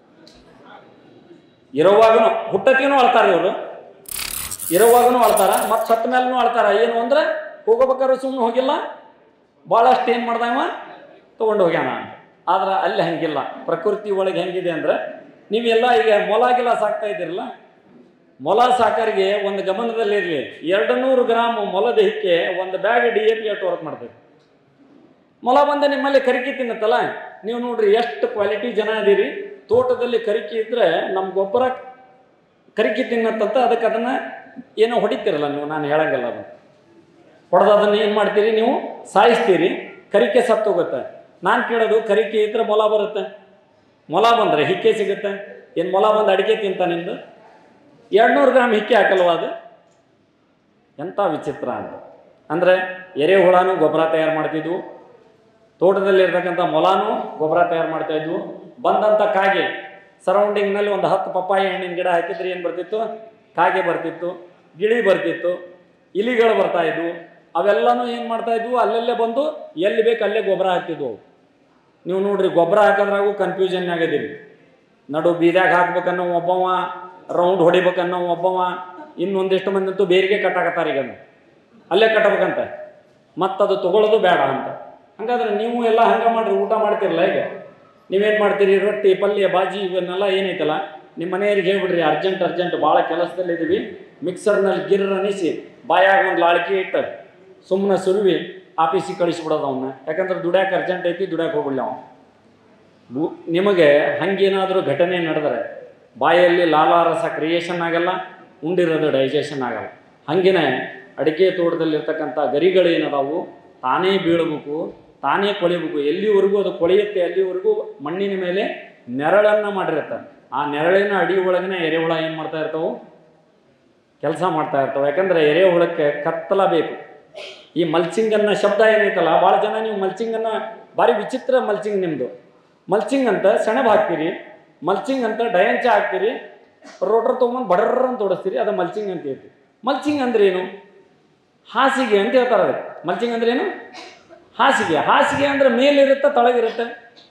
ಇರೋವಾಗೂ ಹುಟ್ಟತಿನೂ ಅಳ್ತಾರೆ ಇವರು ಇರೋವಾಗೂ ಅಳ್ತಾರ ಮತ್ತು ಸತ್ತ ಮೇಲೂ ಅಳ್ತಾರ ಏನು ಅಂದ್ರೆ ಹೋಗ್ಬೇಕಾದ್ರೆ ಸುಮ್ಮನೆ ಹೋಗಿಲ್ಲ ಭಾಳಷ್ಟು ಏನು ಮಾಡ್ದವ ತೊಗೊಂಡು ಹೋಗ್ಯಾನ ಆದ್ರೆ ಅಲ್ಲಿ ಹಂಗಿಲ್ಲ ಪ್ರಕೃತಿ ಒಳಗೆ ಹೆಂಗಿದೆ ಅಂದ್ರೆ ನೀವೆಲ್ಲ ಈಗ ಮೊಲ ಗಿಲ ಸಾಕ್ತಾ ಇದ್ದೀರಲ್ಲ ಮೊಲ ಸಾಕರಿಗೆ ಒಂದು ಗಮನದಲ್ಲಿರಲಿ ಎರಡು ನೂರು ಗ್ರಾಮ್ ಮೊಲದ ಹಿಕ್ಕೆ ಒಂದು ಬ್ಯಾಗ್ ಡಿ ಎ ಪಿ ಅಷ್ಟು ವರ್ಕ್ ಮಾಡ್ತೈತೆ ಮೊಲ ಬಂದ ನಿಮ್ಮಲ್ಲಿ ಕರಿಕಿ ತಿನ್ನತ್ತಲ್ಲ ನೀವು ನೋಡ್ರಿ ಎಷ್ಟು ಕ್ವಾಲಿಟಿ ಜನ ಅದೀರಿ ತೋಟದಲ್ಲಿ ಕರಿಕಿ ಇದ್ರೆ ನಮ್ಮ ಗೊಬ್ಬರ ಕರಿಕಿ ತಿನ್ನತ್ತಂತ ಅದಕ್ಕೆ ಅದನ್ನು ಏನೋ ಹೊಡಿತೀರಲ್ಲ ನೀವು ನಾನು ಹೇಳಂಗಿಲ್ಲ ಅದು ಹೊಡೆದು ಅದನ್ನು ಏನು ಮಾಡ್ತೀರಿ ನೀವು ಸಾಯಿಸ್ತೀರಿ ಕರಿಕೆ ಸತ್ತೋಗುತ್ತೆ ನಾನು ಕೇಳೋದು ಕರಿಕೆ ಇದ್ರೆ ಮೊಲ ಬರುತ್ತೆ ಮೊಲ ಬಂದರೆ ಹಿಕ್ಕೆ ಸಿಗುತ್ತೆ ಏನು ಮೊಲ ಬಂದು ಅಡಿಕೆ ತಿಂತ ನಿಂದು ಎರಡುನೂರು ಗ್ರಾಮ್ ಹಿಕ್ಕೆ ಹಾಕಲ್ವ ಅದು ಎಂಥ ವಿಚಿತ್ರ ಅಂತ ಅಂದರೆ ಎರೆಹುಳನೂ ಗೊಬ್ಬರ ತಯಾರು ಮಾಡ್ತಿದ್ವು ತೋಟದಲ್ಲಿರ್ತಕ್ಕಂಥ ಮೊಲಾನು ಗೊಬ್ಬರ ತಯಾರು ಮಾಡ್ತಾ ಇದ್ವು ಬಂದಂಥ ಕಾಗೆ ಸರೌಂಡಿಂಗ್ನಲ್ಲಿ ಒಂದು ಹತ್ತು ಪಪ್ಪಾಯಿ ಹಣ್ಣಿನ ಗಿಡ ಹಾಕಿದ್ರೆ ಏನು ಬರ್ತಿತ್ತು ಕಾಗೆ ಬರ್ತಿತ್ತು ಗಿಳಿ ಬರ್ತಿತ್ತು ಇಲಿಗಳು ಬರ್ತಾ ಇದ್ವು ಅವೆಲ್ಲನೂ ಏನು ಮಾಡ್ತಾ ಇದ್ವು ಅಲ್ಲಲ್ಲೇ ಬಂದು ಎಲ್ಲಿ ಬೇಕು ಅಲ್ಲೇ ಗೊಬ್ಬರ ಹಾಕ್ತಿದ್ವು ಅವು. ನೀವು ನೋಡ್ರಿ ಗೊಬ್ಬರ ಹಾಕೋದ್ರಾಗೂ ಕನ್ಫ್ಯೂಷನ್ ಆಗಿದ್ದೀರಿ ನಡು ಬೀದ್ಯಾಗ ಹಾಕ್ಬೇಕನ್ನೋ ಒಬ್ಬವ ರೌಂಡ್ ಹೊಡಿಬೇಕನ್ನೋ ಒಬ್ಬವ ಇನ್ನೊಂದಿಷ್ಟು ಮಂದಿ ಅಂತೂ ಬೇರಿಗೆ ಕಟ್ಟಾಕತ್ತಾರೆ ಈಗ ಅದನ್ನ. ಅಲ್ಲೇ ಕಟ್ಟಬೇಕಂತ ಮತ್ತದು ತಗೊಳ್ಳೋದು ಬೇಡ ಅಂತ ಹಂಗಾದ್ರೆ ನೀವು ಎಲ್ಲ ಹಂಗೆ ಮಾಡ್ರಿ ಊಟ ಮಾಡ್ತಿರಲ್ಲ ಈಗ ನೀವೇನು ಮಾಡ್ತೀರಿ ರೊಟ್ಟಿ ಪಲ್ಯ ಬಾಜಿ ಇವನ್ನೆಲ್ಲ ಏನೈತಲ್ಲ ನಿಮ್ಮ ಮನೆಯವ್ರಿಗೆ ಹೇಳ್ಬಿಡ್ರಿ ಅರ್ಜೆಂಟ್ ಅರ್ಜೆಂಟ್ ಭಾಳ ಕೆಲಸದಲ್ಲಿದ್ದೀವಿ ಮಿಕ್ಸರ್ನಲ್ಲಿ ಗಿರ್ ಅನಿಸಿ ಬಾಯಾಗ ಒಂದು ಲಾಳ್ಕಿ ಇಟ್ಟು ಸುಮ್ಮನೆ ಸುರುವಿ ಆಫೀಸಿಗೆ ಕಳಿಸ್ಬಿಡೋದು ಅವನ್ನ ಯಾಕಂದ್ರೆ ದುಡ್ಯಾಕೆ ಅರ್ಜೆಂಟ್ ಐತಿ ದುಡ್ಯಾಕೆ ಹೋಗ್ಬಿಡ್ಲಿ ಅವ ಬು- ನಿಮಗೆ ಹಂಗೇನಾದರೂ ಘಟನೆ ನಡೆದರೆ ಬಾಯಲ್ಲಿ ಲಾಲಾರಸ ಕ್ರಿಯೇಷನ್ ಆಗಲ್ಲ ಉಂಡಿರೋದು ಡೈಜೆಷನ್ ಆಗಲ್ಲ ಹಂಗೇನೆ ಅಡಿಕೆ ತೋಟದಲ್ಲಿರ್ತಕ್ಕಂಥ ಗರಿಗಳೇನದಾವು ತಾನೇ ಬೀಳಬೇಕು ತಾನೇ ಕೊಳಿಬೇಕು ಎಲ್ಲಿವರೆಗೂ ಅದು ಕೊಳೆಯುತ್ತೆ ಅಲ್ಲಿವರೆಗೂ ಮಣ್ಣಿನ ಮೇಲೆ ನೆರಳನ್ನು ಮಾಡಿರುತ್ತೆ ಆ ನೆರಳಿನ ಅಡಿ ಒಳಗಿನ ಎರೆಹುಳ ಏನು ಮಾಡ್ತಾ ಇರ್ತಾವೆ ಕೆಲಸ ಮಾಡ್ತಾ ಇರ್ತಾವೆ ಯಾಕಂದರೆ ಎರೆಹುಳಕ್ಕೆ ಕತ್ತಲ ಬೇಕು ಈ ಮಲ್ಚಿಂಗ್ ಅನ್ನೋ ಶಬ್ದ ಏನೈತಲ್ಲ ಭಾಳ ಜನ ನೀವು ಮಲ್ಚಿಂಗನ್ನು ಭಾರಿ ವಿಚಿತ್ರ ಮಲ್ಚಿಂಗ್ ನಿಮ್ಮದು ಮಲ್ಚಿಂಗ್ ಅಂತ ಸೆಣಬ್ ಹಾಕ್ತೀರಿ ಮಲ್ಚಿಂಗ್ ಅಂತ ಡಯಂಚ ಹಾಕ್ತೀರಿ ರೋಟ್ರ್ ತೊಗೊಂಬಂದು ಬಡರ್ರ ಅಂತ ಓಡಿಸ್ತೀರಿ ಅದು ಮಲ್ಚಿಂಗ್ ಅಂತ ಹೇಳ್ತೀವಿ ಮಲ್ಚಿಂಗ್ ಅಂದ್ರೆ ಏನು ಹಾಸಿಗೆ ಅಂತ ಹೇಳ್ತಾರೆ ಅದಕ್ಕೆ ಮಲ್ಚಿಂಗ್ ಅಂದ್ರೆ ಏನು ಹಾಸಿಗೆ ಹಾಸಿಗೆ ಅಂದ್ರೆ ಮೇಲಿರುತ್ತೆ ತಳಗಿರುತ್ತೆ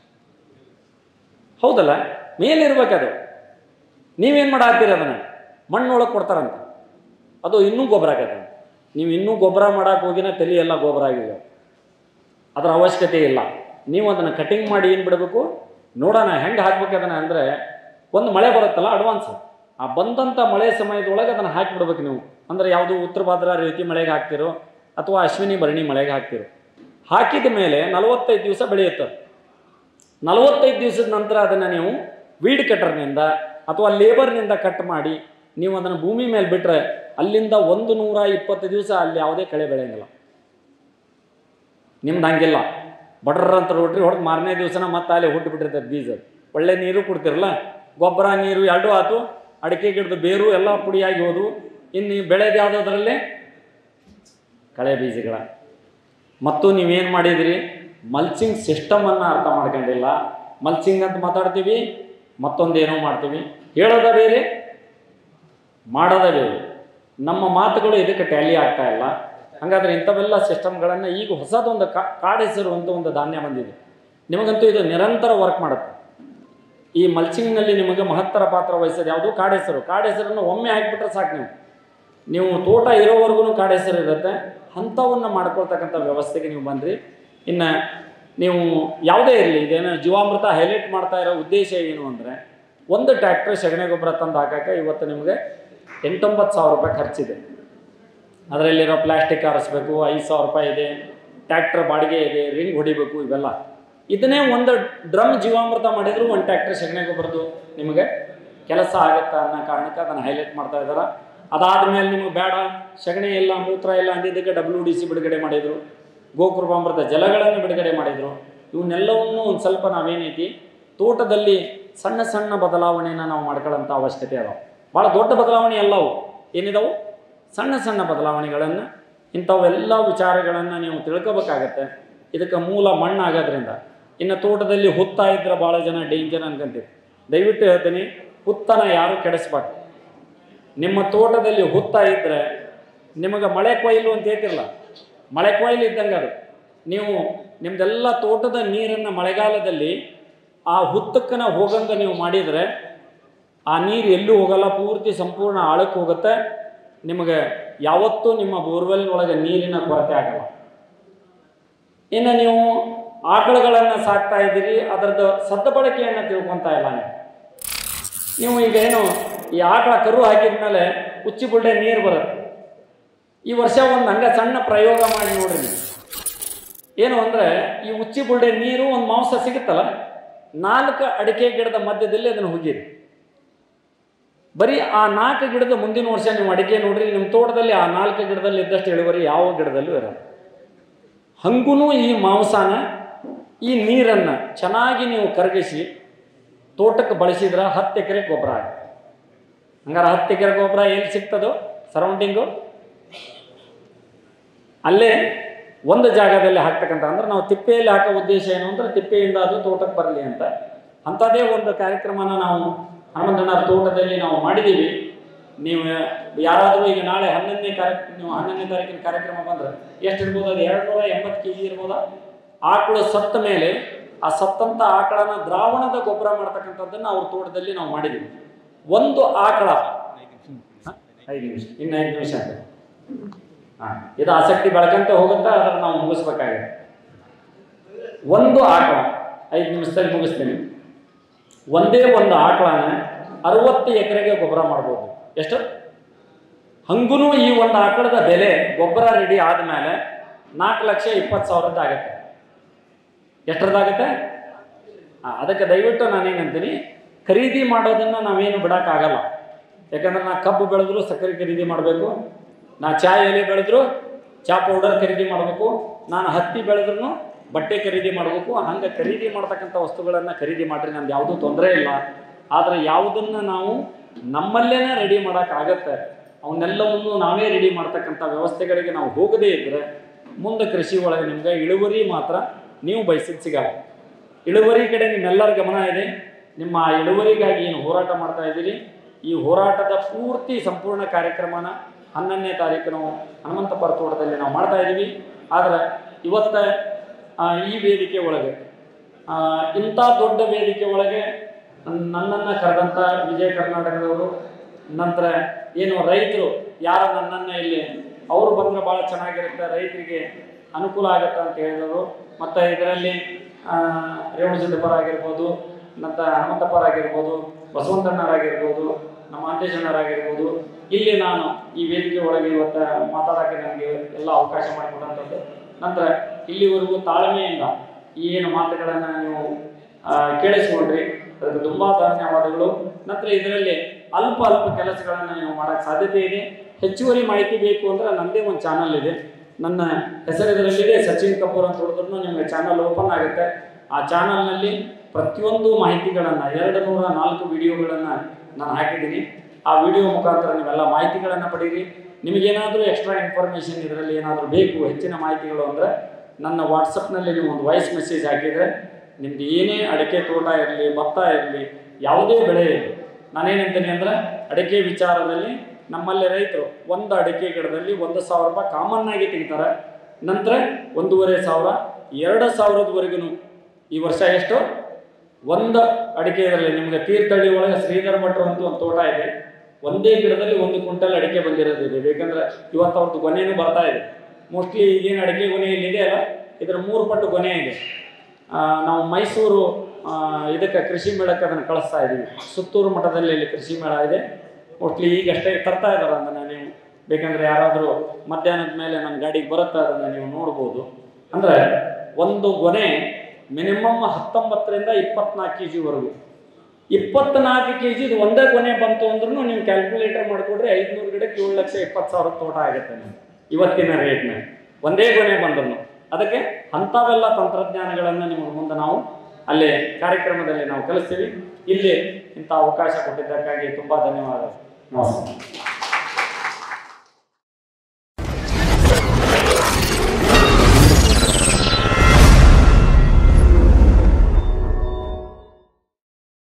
ಹೌದಲ್ಲ ಮೇಲಿರ್ಬೇಕದು ನೀವೇನು ಮಾಡಾಕ್ತೀರಿ ಅದನ್ನು ಮಣ್ಣೊಳಗೆ ಕೊಡ್ತಾರಂತ ಅದು ಇನ್ನೂ ಗೊಬ್ಬರ ಆಗತ್ತೆ ನೀವು ಇನ್ನೂ ಗೊಬ್ಬರ ಮಾಡಕ್ಕೆ ಹೋಗಿನ ತಲೆ ಎಲ್ಲ ಗೊಬ್ಬರ ಆಗಿದೆ ಅದರ ಅವಶ್ಯಕತೆ ಇಲ್ಲ ನೀವು ಅದನ್ನು ಕಟಿಂಗ್ ಮಾಡಿ ಏನು ಬಿಡಬೇಕು ನೋಡೋಣ ಹೆಂಗೆ ಹಾಕ್ಬೇಕು ಅದನ್ನು ಅಂದರೆ ಒಂದು ಮಳೆ ಬರುತ್ತಲ್ಲ ಅಡ್ವಾನ್ಸ್ ಆ ಬಂದಂಥ ಮಳೆ ಸಮಯದೊಳಗೆ ಅದನ್ನು ಹಾಕಿಬಿಡ್ಬೇಕು ನೀವು ಅಂದರೆ ಯಾವುದು ಉತ್ತರ ಭಾದ್ರ ರೀತಿ ಮಳೆಗೆ ಹಾಕ್ತಿರೋ ಅಥವಾ ಅಶ್ವಿನಿ ಭರಣಿ ಮಳೆಗೆ ಹಾಕ್ತಿರೋ ಹಾಕಿದ ಮೇಲೆ ನಲವತ್ತೈದು ದಿವಸ ಬೆಳೆಯುತ್ತೆ ನಲವತ್ತೈದು ದಿವಸದ ನಂತರ ಅದನ್ನು ನೀವು ವೀಡ್ ಕಟ್ಟರ್ನಿಂದ ಅಥವಾ ಲೇಬರ್ನಿಂದ ಕಟ್ ಮಾಡಿ ನೀವು ಅದನ್ನು ಭೂಮಿ ಮೇಲೆ ಬಿಟ್ಟರೆ ಅಲ್ಲಿಂದ ಒಂದು ನೂರ ಇಪ್ಪತ್ತು ದಿವಸ ಅಲ್ಲಿ ಯಾವುದೇ ಕಳೆ ಬೆಳೆಯಂಗಿಲ್ಲ ನಿಮ್ದು ಹಂಗಿಲ್ಲ ಬಡ್ರ ಅಂತ ರೋಟ್ರಿ ಹೊಡೆದು ಮಾರನೇ ದಿವಸನ ಮತ್ತೆ ಅಲ್ಲಿ ಹುಟ್ಟು ಬಿಟ್ಟಿರ್ತದೆ ಬೀಜ ಒಳ್ಳೆ ನೀರು ಕೊಡ್ತಿರಲ್ಲ ಗೊಬ್ಬರ ನೀರು ಎರಡೂ ಆತು ಅಡಿಕೆ ಗಿಡದ ಬೇರು ಎಲ್ಲ ಪುಡಿಯಾಗಿ ಹೋದು ಇನ್ನು ಬೆಳೆದು ಯಾವುದಾದ್ರಲ್ಲಿ ಕಳೆ ಬೀಜಗಳ ಮತ್ತು ನೀವೇನು ಮಾಡಿದಿರಿ ಮಲ್ಚಿಂಗ್ ಸಿಸ್ಟಮನ್ನು ಅರ್ಥ ಮಾಡ್ಕೊಂಡಿಲ್ಲ ಮಲ್ಚಿಂಗ್ ಅಂತ ಮಾತಾಡ್ತೀವಿ ಮತ್ತೊಂದೇನೋ ಮಾಡ್ತೀವಿ ಹೇಳೋದ ಬೇರೆ ಮಾಡೋದ ಬೇರೆ ನಮ್ಮ ಮಾತುಗಳು ಇದಕ್ಕೆ ಟ್ಯಾಲಿ ಆಗ್ತಾ ಇಲ್ಲ ಹಾಗಾದ್ರೆ ಇಂಥವೆಲ್ಲ ಸಿಸ್ಟಮ್ಗಳನ್ನು ಈಗ ಹೊಸದೊಂದು ಕಾ ಕಾಡೆಸರು ಅಂತ ಒಂದು ಧಾನ್ಯ ಬಂದಿದೆ ನಿಮಗಂತೂ ಇದು ನಿರಂತರ ವರ್ಕ್ ಮಾಡುತ್ತೆ ಈ ಮಲ್ಚಿಂಗ್ನಲ್ಲಿ ನಿಮಗೆ ಮಹತ್ತರ ಪಾತ್ರ ವಹಿಸೋದು ಯಾವುದು ಕಾಡೆಸರು ಕಾಡೆಸರನ್ನು ಒಮ್ಮೆ ಹಾಕಿಬಿಟ್ರೆ ಸಾಕು ನೀವು ನೀವು ತೋಟ ಇರೋವರೆಗೂ ಕಾಡೆಸರು ಇರುತ್ತೆ ಅಂಥವನ್ನು ಮಾಡ್ಕೊಳ್ತಕ್ಕಂಥ ವ್ಯವಸ್ಥೆಗೆ ನೀವು ಬಂದ್ರಿ ಇನ್ನು ನೀವು ಯಾವುದೇ ಇರಲಿ ಇದೇನೋ ಜೀವಾಮೃತ ಹೈಲೈಟ್ ಮಾಡ್ತಾ ಇರೋ ಉದ್ದೇಶ ಏನು ಅಂದರೆ ಒಂದು ಟ್ರ್ಯಾಕ್ಟರ್ ಸಗಣಿ ಗೊಬ್ಬರ ತಂದು ಹಾಕಕ್ಕೆ ಇವತ್ತು ನಿಮಗೆ ಎಂಟೊಂಬತ್ತು ಸಾವಿರ ರೂಪಾಯಿ ಖರ್ಚಿದೆ ಅದರಲ್ಲಿರೋ ಪ್ಲಾಸ್ಟಿಕ್ ಆರಿಸ್ಬೇಕು ಐದು ಸಾವಿರ ರೂಪಾಯಿ ಇದೆ ಟ್ರ್ಯಾಕ್ಟರ್ ಬಾಡಿಗೆ ಇದೆ ರಿಂಗ್ ಹೊಡಿಬೇಕು ಇವೆಲ್ಲ ಇದನ್ನೇ ಒಂದು ಡ್ರಮ್ ಜೀವಾಮೃತ ಮಾಡಿದ್ರು ಒಂದು ಟ್ರ್ಯಾಕ್ಟರ್ ಸಗಣಿ ಗೊಬ್ಬರದ್ದು ನಿಮಗೆ ಕೆಲಸ ಆಗುತ್ತಾ ಅನ್ನೋ ಕಾರಣಕ್ಕೆ ಅದನ್ನು ಹೈಲೈಟ್ ಮಾಡ್ತಾ ಇದ್ದಾರೆ ಅದಾದಮೇಲೆ ನಿಮಗೆ ಬೇಡ ಸಗಣಿ ಇಲ್ಲ ಮೂತ್ರ ಇಲ್ಲ ಅಂದಿದ್ದಕ್ಕೆ ಡಬ್ಲ್ಯೂ ಡಿ ಸಿ ಬಿಡುಗಡೆ ಮಾಡಿದರು ಗೋಕೃಪಾಮೃತ ಜಲಗಳನ್ನು ಬಿಡುಗಡೆ ಮಾಡಿದರು ಇವನ್ನೆಲ್ಲವನ್ನು ಒಂದು ಸ್ವಲ್ಪ ನಾವೇನೈತಿ ತೋಟದಲ್ಲಿ ಸಣ್ಣ ಸಣ್ಣ ಬದಲಾವಣೆಯನ್ನು ನಾವು ಮಾಡ್ಕೊಳ್ಳೋಂಥ ಅವಶ್ಯಕತೆ ಅದಾವೆ ಭಾಳ ದೊಡ್ಡ ಬದಲಾವಣೆ ಎಲ್ಲವು ಏನಿದಾವು ಸಣ್ಣ ಸಣ್ಣ ಬದಲಾವಣೆಗಳನ್ನು ಇಂಥವೆಲ್ಲ ವಿಚಾರಗಳನ್ನು ನೀವು ತಿಳ್ಕೊಬೇಕಾಗತ್ತೆ ಇದಕ್ಕೆ ಮೂಲ ಮಣ್ಣು ಆಗೋದ್ರಿಂದ ಇನ್ನು ತೋಟದಲ್ಲಿ ಹುತ್ತ ಇದ್ರೆ ಭಾಳ ಜನ ಡೇಂಜರ್ ಅನ್ಕೊಂತೀವಿ ದಯವಿಟ್ಟು ಹೇಳ್ತೀನಿ ಹುತ್ತನ ಯಾರು ಕೆಡಿಸ್ಬಾರ್ದು ನಿಮ್ಮ ತೋಟದಲ್ಲಿ ಹುತ್ತ ಇದ್ದರೆ ನಿಮಗೆ ಮಳೆ ಕೊಯ್ಲು ಅಂತ ಹೇಳ್ತಿರಲ್ಲ ಮಳೆ ಕೊಯ್ಲು ಇದ್ದಂಗೆ ಅದು ನೀವು ನಿಮ್ಮದೆಲ್ಲ ತೋಟದ ನೀರನ್ನು ಮಳೆಗಾಲದಲ್ಲಿ ಆ ಹುತ್ತಕ್ಕನ ಹೋಗಂಗೆ ನೀವು ಮಾಡಿದರೆ ಆ ನೀರು ಎಲ್ಲೂ ಹೋಗಲ್ಲ ಪೂರ್ತಿ ಸಂಪೂರ್ಣ ಆಳಕ್ಕೆ ಹೋಗುತ್ತೆ ನಿಮಗೆ ಯಾವತ್ತೂ ನಿಮ್ಮ ಬೋರ್ವೆಲ್ ಒಳಗೆ ನೀರಿನ ಕೊರತೆ ಆಗಲ್ಲ ಇನ್ನು ನೀವು ಆಕಳುಗಳನ್ನು ಸಾಕ್ತಾ ಇದ್ದೀರಿ ಅದರದ್ದು ಸದ್ಬಳಕೆಯನ್ನು ತಿಳ್ಕೊತಾ ಇಲ್ಲ ನೀವು ನೀವು ಈಗ ಏನು ಈ ಆಕಳ ಕರು ಹಾಕಿದ ಮೇಲೆ ಉಚ್ಚಿ ಬುಳ್ಳೆ ನೀರು ಬರುತ್ತೆ ಈ ವರ್ಷ ಒಂದು ಹಂಗೆ ಸಣ್ಣ ಪ್ರಯೋಗ ಮಾಡಿ ನೋಡ್ರಿ ನೀವು ಏನು ಅಂದರೆ ಈ ಉಚ್ಚಿ ಬುಳ್ಳೆ ನೀರು ಒಂದು ಮಾಂಸ ಸಿಗುತ್ತಲ್ಲ ನಾಲ್ಕು ಅಡಿಕೆ ಗಿಡದ ಮಧ್ಯದಲ್ಲಿ ಅದನ್ನು ಹುಗಿರಿ ಬರೀ ಆ ನಾಲ್ಕು ಗಿಡದ ಮುಂದಿನ ವರ್ಷ ನೀವು ಅಡಿಕೆ ನೋಡ್ರಿ ನಿಮ್ಮ ತೋಟದಲ್ಲಿ ಆ ನಾಲ್ಕು ಗಿಡದಲ್ಲಿ ಇದ್ದಷ್ಟು ಇಳುವರಿ ಯಾವ ಗಿಡದಲ್ಲೂ ಇರಲ್ಲ ಹಂಗೂ ಈ ಮಾಂಸನ ಈ ನೀರನ್ನು ಚೆನ್ನಾಗಿ ನೀವು ಕರಗಿಸಿ ತೋಟಕ್ಕೆ ಬಳಸಿದ್ರೆ ಹತ್ತು ಎಕರೆ ಗೊಬ್ಬರ ಆಗುತ್ತೆ ಹಂಗಾರೆ ಹತ್ತು ಎಕರೆ ಗೊಬ್ಬರ ಎಲ್ಲಿ ಸಿಗ್ತದೋ ಸರೌಂಡಿಂಗು ಅಲ್ಲೇ ಒಂದು ಜಾಗದಲ್ಲಿ ಹಾಕ್ತಕ್ಕಂಥ ಅಂದ್ರೆ ನಾವು ತಿಪ್ಪೆಯಲ್ಲಿ ಹಾಕೋ ಉದ್ದೇಶ ಏನು ಅಂದ್ರೆ ತಿಪ್ಪೆಯಿಂದ ಅದು ತೋಟಕ್ಕೆ ಬರಲಿ ಅಂತ ಅಂಥದ್ದೇ ಒಂದು ಕಾರ್ಯಕ್ರಮನ ನಾವು ಹನುಮಂತಣ್ಣರ ತೋಟದಲ್ಲಿ ನಾವು ಮಾಡಿದ್ದೀವಿ ನೀವು ಯಾರಾದರೂ ಈಗ ನಾಳೆ ಹನ್ನೊಂದನೇ ಕಾರ್ಯಕ್ರಮ ನೀವು ಹನ್ನೊಂದನೇ ತಾರೀಕಿನ ಕಾರ್ಯಕ್ರಮ ಬಂದ್ರೆ ಎಷ್ಟು ಇರ್ಬೋದು ಅದು ಎರಡು ನೂರ ಎಂಬತ್ತು ಕೆ ಜಿ ಇರ್ಬೋದಾ ಆಕಳು ಸತ್ತ ಮೇಲೆ ಆ ಸತ್ತಂಥ ಆಕಳನ ದ್ರಾವಣದ ಗೊಬ್ಬರ ಮಾಡ್ತಕ್ಕಂಥದ್ದನ್ನು ಅವ್ರ ತೋಟದಲ್ಲಿ ನಾವು ಮಾಡಿದ್ದೀವಿ ಒಂದು ಆಕಳ ಹ? ಐದು ನಿಮಿಷ ಇನ್ನು ಐದು ನಿಮಿಷ ಅಂತ ಹಾಂ ಇದು ಆಸಕ್ತಿ ಬೆಳಕಂತ ಹೋಗುತ್ತಾ ಅದನ್ನು ನಾವು ಮುಗಿಸ್ಬೇಕಾಗಿದೆ ಒಂದು ಆಕಳ ಐದು ನಿಮಿಷದಲ್ಲಿ ಮುಗಿಸ್ತೀನಿ ಒಂದೇ ಒಂದು ಆಕಳನ ಅರವತ್ತು ಎಕರೆಗೆ ಗೊಬ್ಬರ ಮಾಡ್ಬೋದು ಎಷ್ಟು ಹಂಗೂ ಈ ಒಂದು ಆಕಳದ ಬೆಲೆ ಗೊಬ್ಬರ ರೆಡಿ ಆದಮೇಲೆ ನಾಲ್ಕು ಲಕ್ಷ ಇಪ್ಪತ್ತು ಸಾವಿರದ್ದಾಗತ್ತೆ ಎಷ್ಟರದ್ದಾಗತ್ತೆ ಹಾಂ ಅದಕ್ಕೆ ದಯವಿಟ್ಟು ನಾನೇನಂತೀನಿ ಖರೀದಿ ಮಾಡೋದನ್ನು ನಾವೇನು ಬಿಡೋಕ್ಕಾಗಲ್ಲ ಯಾಕಂದ್ರೆ ನಾ ಕಬ್ಬು ಬೆಳೆದ್ರು ಸಕ್ಕರೆ ಖರೀದಿ ಮಾಡಬೇಕು ನಾ ಚಾ ಎಲೆ ಬೆಳೆದ್ರು ಚಾ ಪೌಡರ್ ಖರೀದಿ ಮಾಡಬೇಕು ನಾನು ಹತ್ತಿ ಬೆಳೆದ್ರು ಬಟ್ಟೆ ಖರೀದಿ ಮಾಡಬೇಕು ಹಂಗೆ ಖರೀದಿ ಮಾಡ್ತಕ್ಕಂಥ ವಸ್ತುಗಳನ್ನು ಖರೀದಿ ಮಾಡಿರಿ ನಮ್ದು ಯಾವುದೂ ತೊಂದರೆ ಇಲ್ಲ ಆದರೆ ಯಾವುದನ್ನು ನಾವು ನಮ್ಮಲ್ಲೇನೆ ರೆಡಿ ಮಾಡೋಕ್ಕಾಗತ್ತೆ ಅವನ್ನೆಲ್ಲವನ್ನು ನಾವೇ ರೆಡಿ ಮಾಡ್ತಕ್ಕಂಥ ವ್ಯವಸ್ಥೆಗಳಿಗೆ ನಾವು ಹೋಗದೇ ಇದ್ದರೆ ಮುಂದೆ ಕೃಷಿ ಒಳಗೆ ನಿಮ್ಗೆ ಇಳುವರಿ ಮಾತ್ರ ನೀವು ಬಯಸಿದ ಸಿಗಲ್ಲ ಇಳುವರಿ ಕಡೆ ನಿಮ್ಮೆಲ್ಲರ ಗಮನ ಇದೆ ನಿಮ್ಮ ಆ ಇಳುವರಿಗಾಗಿ ಏನು ಹೋರಾಟ ಮಾಡ್ತಾ ಇದ್ದೀರಿ ಈ ಹೋರಾಟದ ಪೂರ್ತಿ ಸಂಪೂರ್ಣ ಕಾರ್ಯಕ್ರಮನ ಹನ್ನೊಂದನೇ ತಾರೀಕು ನಾವು ಹನುಮಂತಪ್ಪರ ತೋಟದಲ್ಲಿ ನಾವು ಮಾಡ್ತಾ ಇದ್ದೀವಿ ಆದರೆ ಇವತ್ತ ಆ, ಈ ವೇದಿಕೆ ಒಳಗೆ ಆ, ಇಂಥ ದೊಡ್ಡ ವೇದಿಕೆ ಒಳಗೆ ನನ್ನನ್ನು ಕರೆದಂಥ ವಿಜಯ ಕರ್ನಾಟಕದವರು ನಂತರ ಏನು ರೈತರು ಯಾರು ನನ್ನನ್ನು ಇಲ್ಲಿ ಅವರು ಬಂದರೆ ಭಾಳ ಚೆನ್ನಾಗಿರುತ್ತೆ ರೈತರಿಗೆ ಅನುಕೂಲ ಆಗುತ್ತೆ ಅಂತ ಹೇಳಿದರು ಮತ್ತು ಇದರಲ್ಲಿ ರೇವಣಸಿದ್ದಪ್ಪರಾಗಿರ್ಬೋದು ನಂತರ ಹನುಮಂತಪ್ಪರಾಗಿರ್ಬೋದು ಬಸವಂತಣ್ಣರಾಗಿರ್ಬೋದು ನಮ್ಮ ಅಂದೇಶಣ್ಣರಾಗಿರ್ಬೋದು ಇಲ್ಲಿ ನಾನು ಈ ವೇದಿಕೆ ಒಳಗೆ ಇವತ್ತು ಮಾತಾಡೋಕ್ಕೆ ನನಗೆ ಎಲ್ಲ ಅವಕಾಶ ಮಾಡಿಕೊಟ್ಟಂಥದ್ದು ನಂತರ ಇಲ್ಲಿವರೆಗೂ ತಾಳ್ಮೆಯಿಂದ ಈ ಏನು ಮಾತುಗಳನ್ನು ನೀವು ಆ, ಕೇಳಿಸ್ಕೊಂಡ್ರಿ ಅದಕ್ಕೆ ತುಂಬ ಧನ್ಯವಾದಗಳು ನಂತರ ಇದರಲ್ಲಿ ಅಲ್ಪ ಅಲ್ಪ ಕೆಲಸಗಳನ್ನು ನೀವು ಮಾಡೋಕ್ಕೆ ಸಾಧ್ಯತೆ ಇದೆ ಹೆಚ್ಚುವರಿ ಮಾಹಿತಿ ಬೇಕು ಅಂದರೆ ನನ್ನದೇ ಒಂದು ಚಾನಲ್ ಇದೆ ನನ್ನ ಹೆಸರು ಇದರಲ್ಲಿದೆ ಸಚಿನ್ ಕಪೂರ್ ಅಂತ ಹೊಡೆದ್ರು ನಿಮಗೆ ಚಾನಲ್ ಓಪನ್ ಆಗುತ್ತೆ ಆ ಚಾನಲ್ನಲ್ಲಿ ಪ್ರತಿಯೊಂದು ಮಾಹಿತಿಗಳನ್ನು ಎರಡು ನೂರ ನಾಲ್ಕು ವಿಡಿಯೋಗಳನ್ನು ನಾನು ಹಾಕಿದ್ದೀನಿ ಆ ವಿಡಿಯೋ ಮುಖಾಂತರ ನೀವೆಲ್ಲ ಮಾಹಿತಿಗಳನ್ನು ಪಡೀರಿ ನಿಮಗೇನಾದರೂ ಎಕ್ಸ್ಟ್ರಾ ಇನ್ಫಾರ್ಮೇಷನ್ ಇದರಲ್ಲಿ ಏನಾದರೂ ಬೇಕು ಹೆಚ್ಚಿನ ಮಾಹಿತಿಗಳು ಅಂದರೆ ನನ್ನ ವಾಟ್ಸಪ್ನಲ್ಲಿ ನೀವು ಒಂದು ವಾಯ್ಸ್ ಮೆಸೇಜ್ ಹಾಕಿದರೆ ನಿಮ್ದು ಏನೇ ಅಡಿಕೆ ತೋಟ ಇರಲಿ ಭತ್ತ ಇರಲಿ ಯಾವುದೇ ಬೆಳೆ ಇರಲಿ ನಾನೇನಂತೀನಿ ಅಂದರೆ ಅಡಿಕೆ ವಿಚಾರದಲ್ಲಿ ನಮ್ಮಲ್ಲಿ ರೈತರು ಒಂದು ಅಡಿಕೆ ಗಿಡದಲ್ಲಿ ಒಂದು ಸಾವಿರ ರೂಪಾಯಿ ಕಾಮನ್ ಆಗಿ ತೆಗಿತಾರೆ ನಂತರ ಒಂದೂವರೆ ಸಾವಿರ ಎರಡು ಸಾವಿರದವರೆಗೂ ಈ ವರ್ಷ ಎಷ್ಟು ಒಂದು ಅಡಿಕೆ ಇದರಲ್ಲಿ ನಿಮಗೆ ತೀರ್ಥಹಳ್ಳಿ ಒಳಗೆ ಶ್ರೀಧರ್ ಭಟ್ರು ಅಂತ ಒಂದು ತೋಟ ಇದೆ ಒಂದೇ ಗಿಡದಲ್ಲಿ ಒಂದು ಕ್ವಿಂಟಲ್ ಅಡಿಕೆ ಬಂದಿರೋದಿದೆ ಬೇಕಂದ್ರೆ ಇವತ್ತು ಅವ್ರದ್ದು ಗೊನೆನೂ ಬರ್ತಾ ಇದೆ ಮೋಸ್ಟ್ಲಿ ಈಗೇನು ಅಡಿಕೆ ಗೊನೆ ಇಲ್ಲಿದೆ ಅಲ್ಲ ಇದರ ಮೂರು ಪಟ್ಟು ಗೊನೆ ಇದೆ ಆ, ನಾವು ಮೈಸೂರು ಆ, ಇದಕ್ಕೆ ಕೃಷಿ ಮೇಳಕ್ಕೆ ಅದನ್ನು ಕಳಿಸ್ತಾ ಇದ್ದೀವಿ ಸುತ್ತೂರು ಮಠದಲ್ಲಿ ಇಲ್ಲಿ ಕೃಷಿ ಮೇಳ ಇದೆ ಮೋಸ್ಟ್ಲಿ ಈಗಷ್ಟೇ ತರ್ತಾ ಇದ್ದಾರೆ ಅದನ್ನು ನೀವು ಬೇಕಂದ್ರೆ ಯಾರಾದರೂ ಮಧ್ಯಾಹ್ನದ ಮೇಲೆ ನನ್ನ ಗಾಡಿಗೆ ಬರುತ್ತಾ ಅದನ್ನು ನೀವು ನೋಡ್ಬೋದು ಅಂದರೆ ಒಂದು ಗೊನೆ ಮಿನಿಮಮ್ ಹತ್ತೊಂಬತ್ತರಿಂದ ಇಪ್ಪತ್ನಾಲ್ಕು ಕೆ ಜಿವರೆಗೂ ಇಪ್ಪತ್ನಾಲ್ಕು ಕೆ ಜಿದು ಒಂದೇ ಕೊನೆ ಬಂತು ಅಂದ್ರೂ ನೀವು ಕ್ಯಾಲ್ಕುಲೇಟರ್ ಮಾಡಿಕೊಡ್ರಿ ಐದುನೂರು ಗಿಡಕ್ಕೆ ಏಳು ಲಕ್ಷ ಇಪ್ಪತ್ತು ಸಾವಿರ ತೋಟ ಆಗುತ್ತೆ ನಿಮ್ಗೆ ಇವತ್ತಿನ ರೇಟ್ನ ಒಂದೇ ಕೊನೆ ಬಂದ್ರು ಅದಕ್ಕೆ ಅಂಥವೆಲ್ಲ ತಂತ್ರಜ್ಞಾನಗಳನ್ನು ನಿಮಗೆ ಮುಂದೆ ನಾವು ಅಲ್ಲಿ ಕಾರ್ಯಕ್ರಮದಲ್ಲಿ ನಾವು ಕಲಿಸ್ತೀವಿ ಇಲ್ಲಿ ಇಂಥ ಅವಕಾಶ ಕೊಟ್ಟಿದ್ದಕ್ಕಾಗಿ ತುಂಬ ಧನ್ಯವಾದ ನಮಸ್ಕಾರ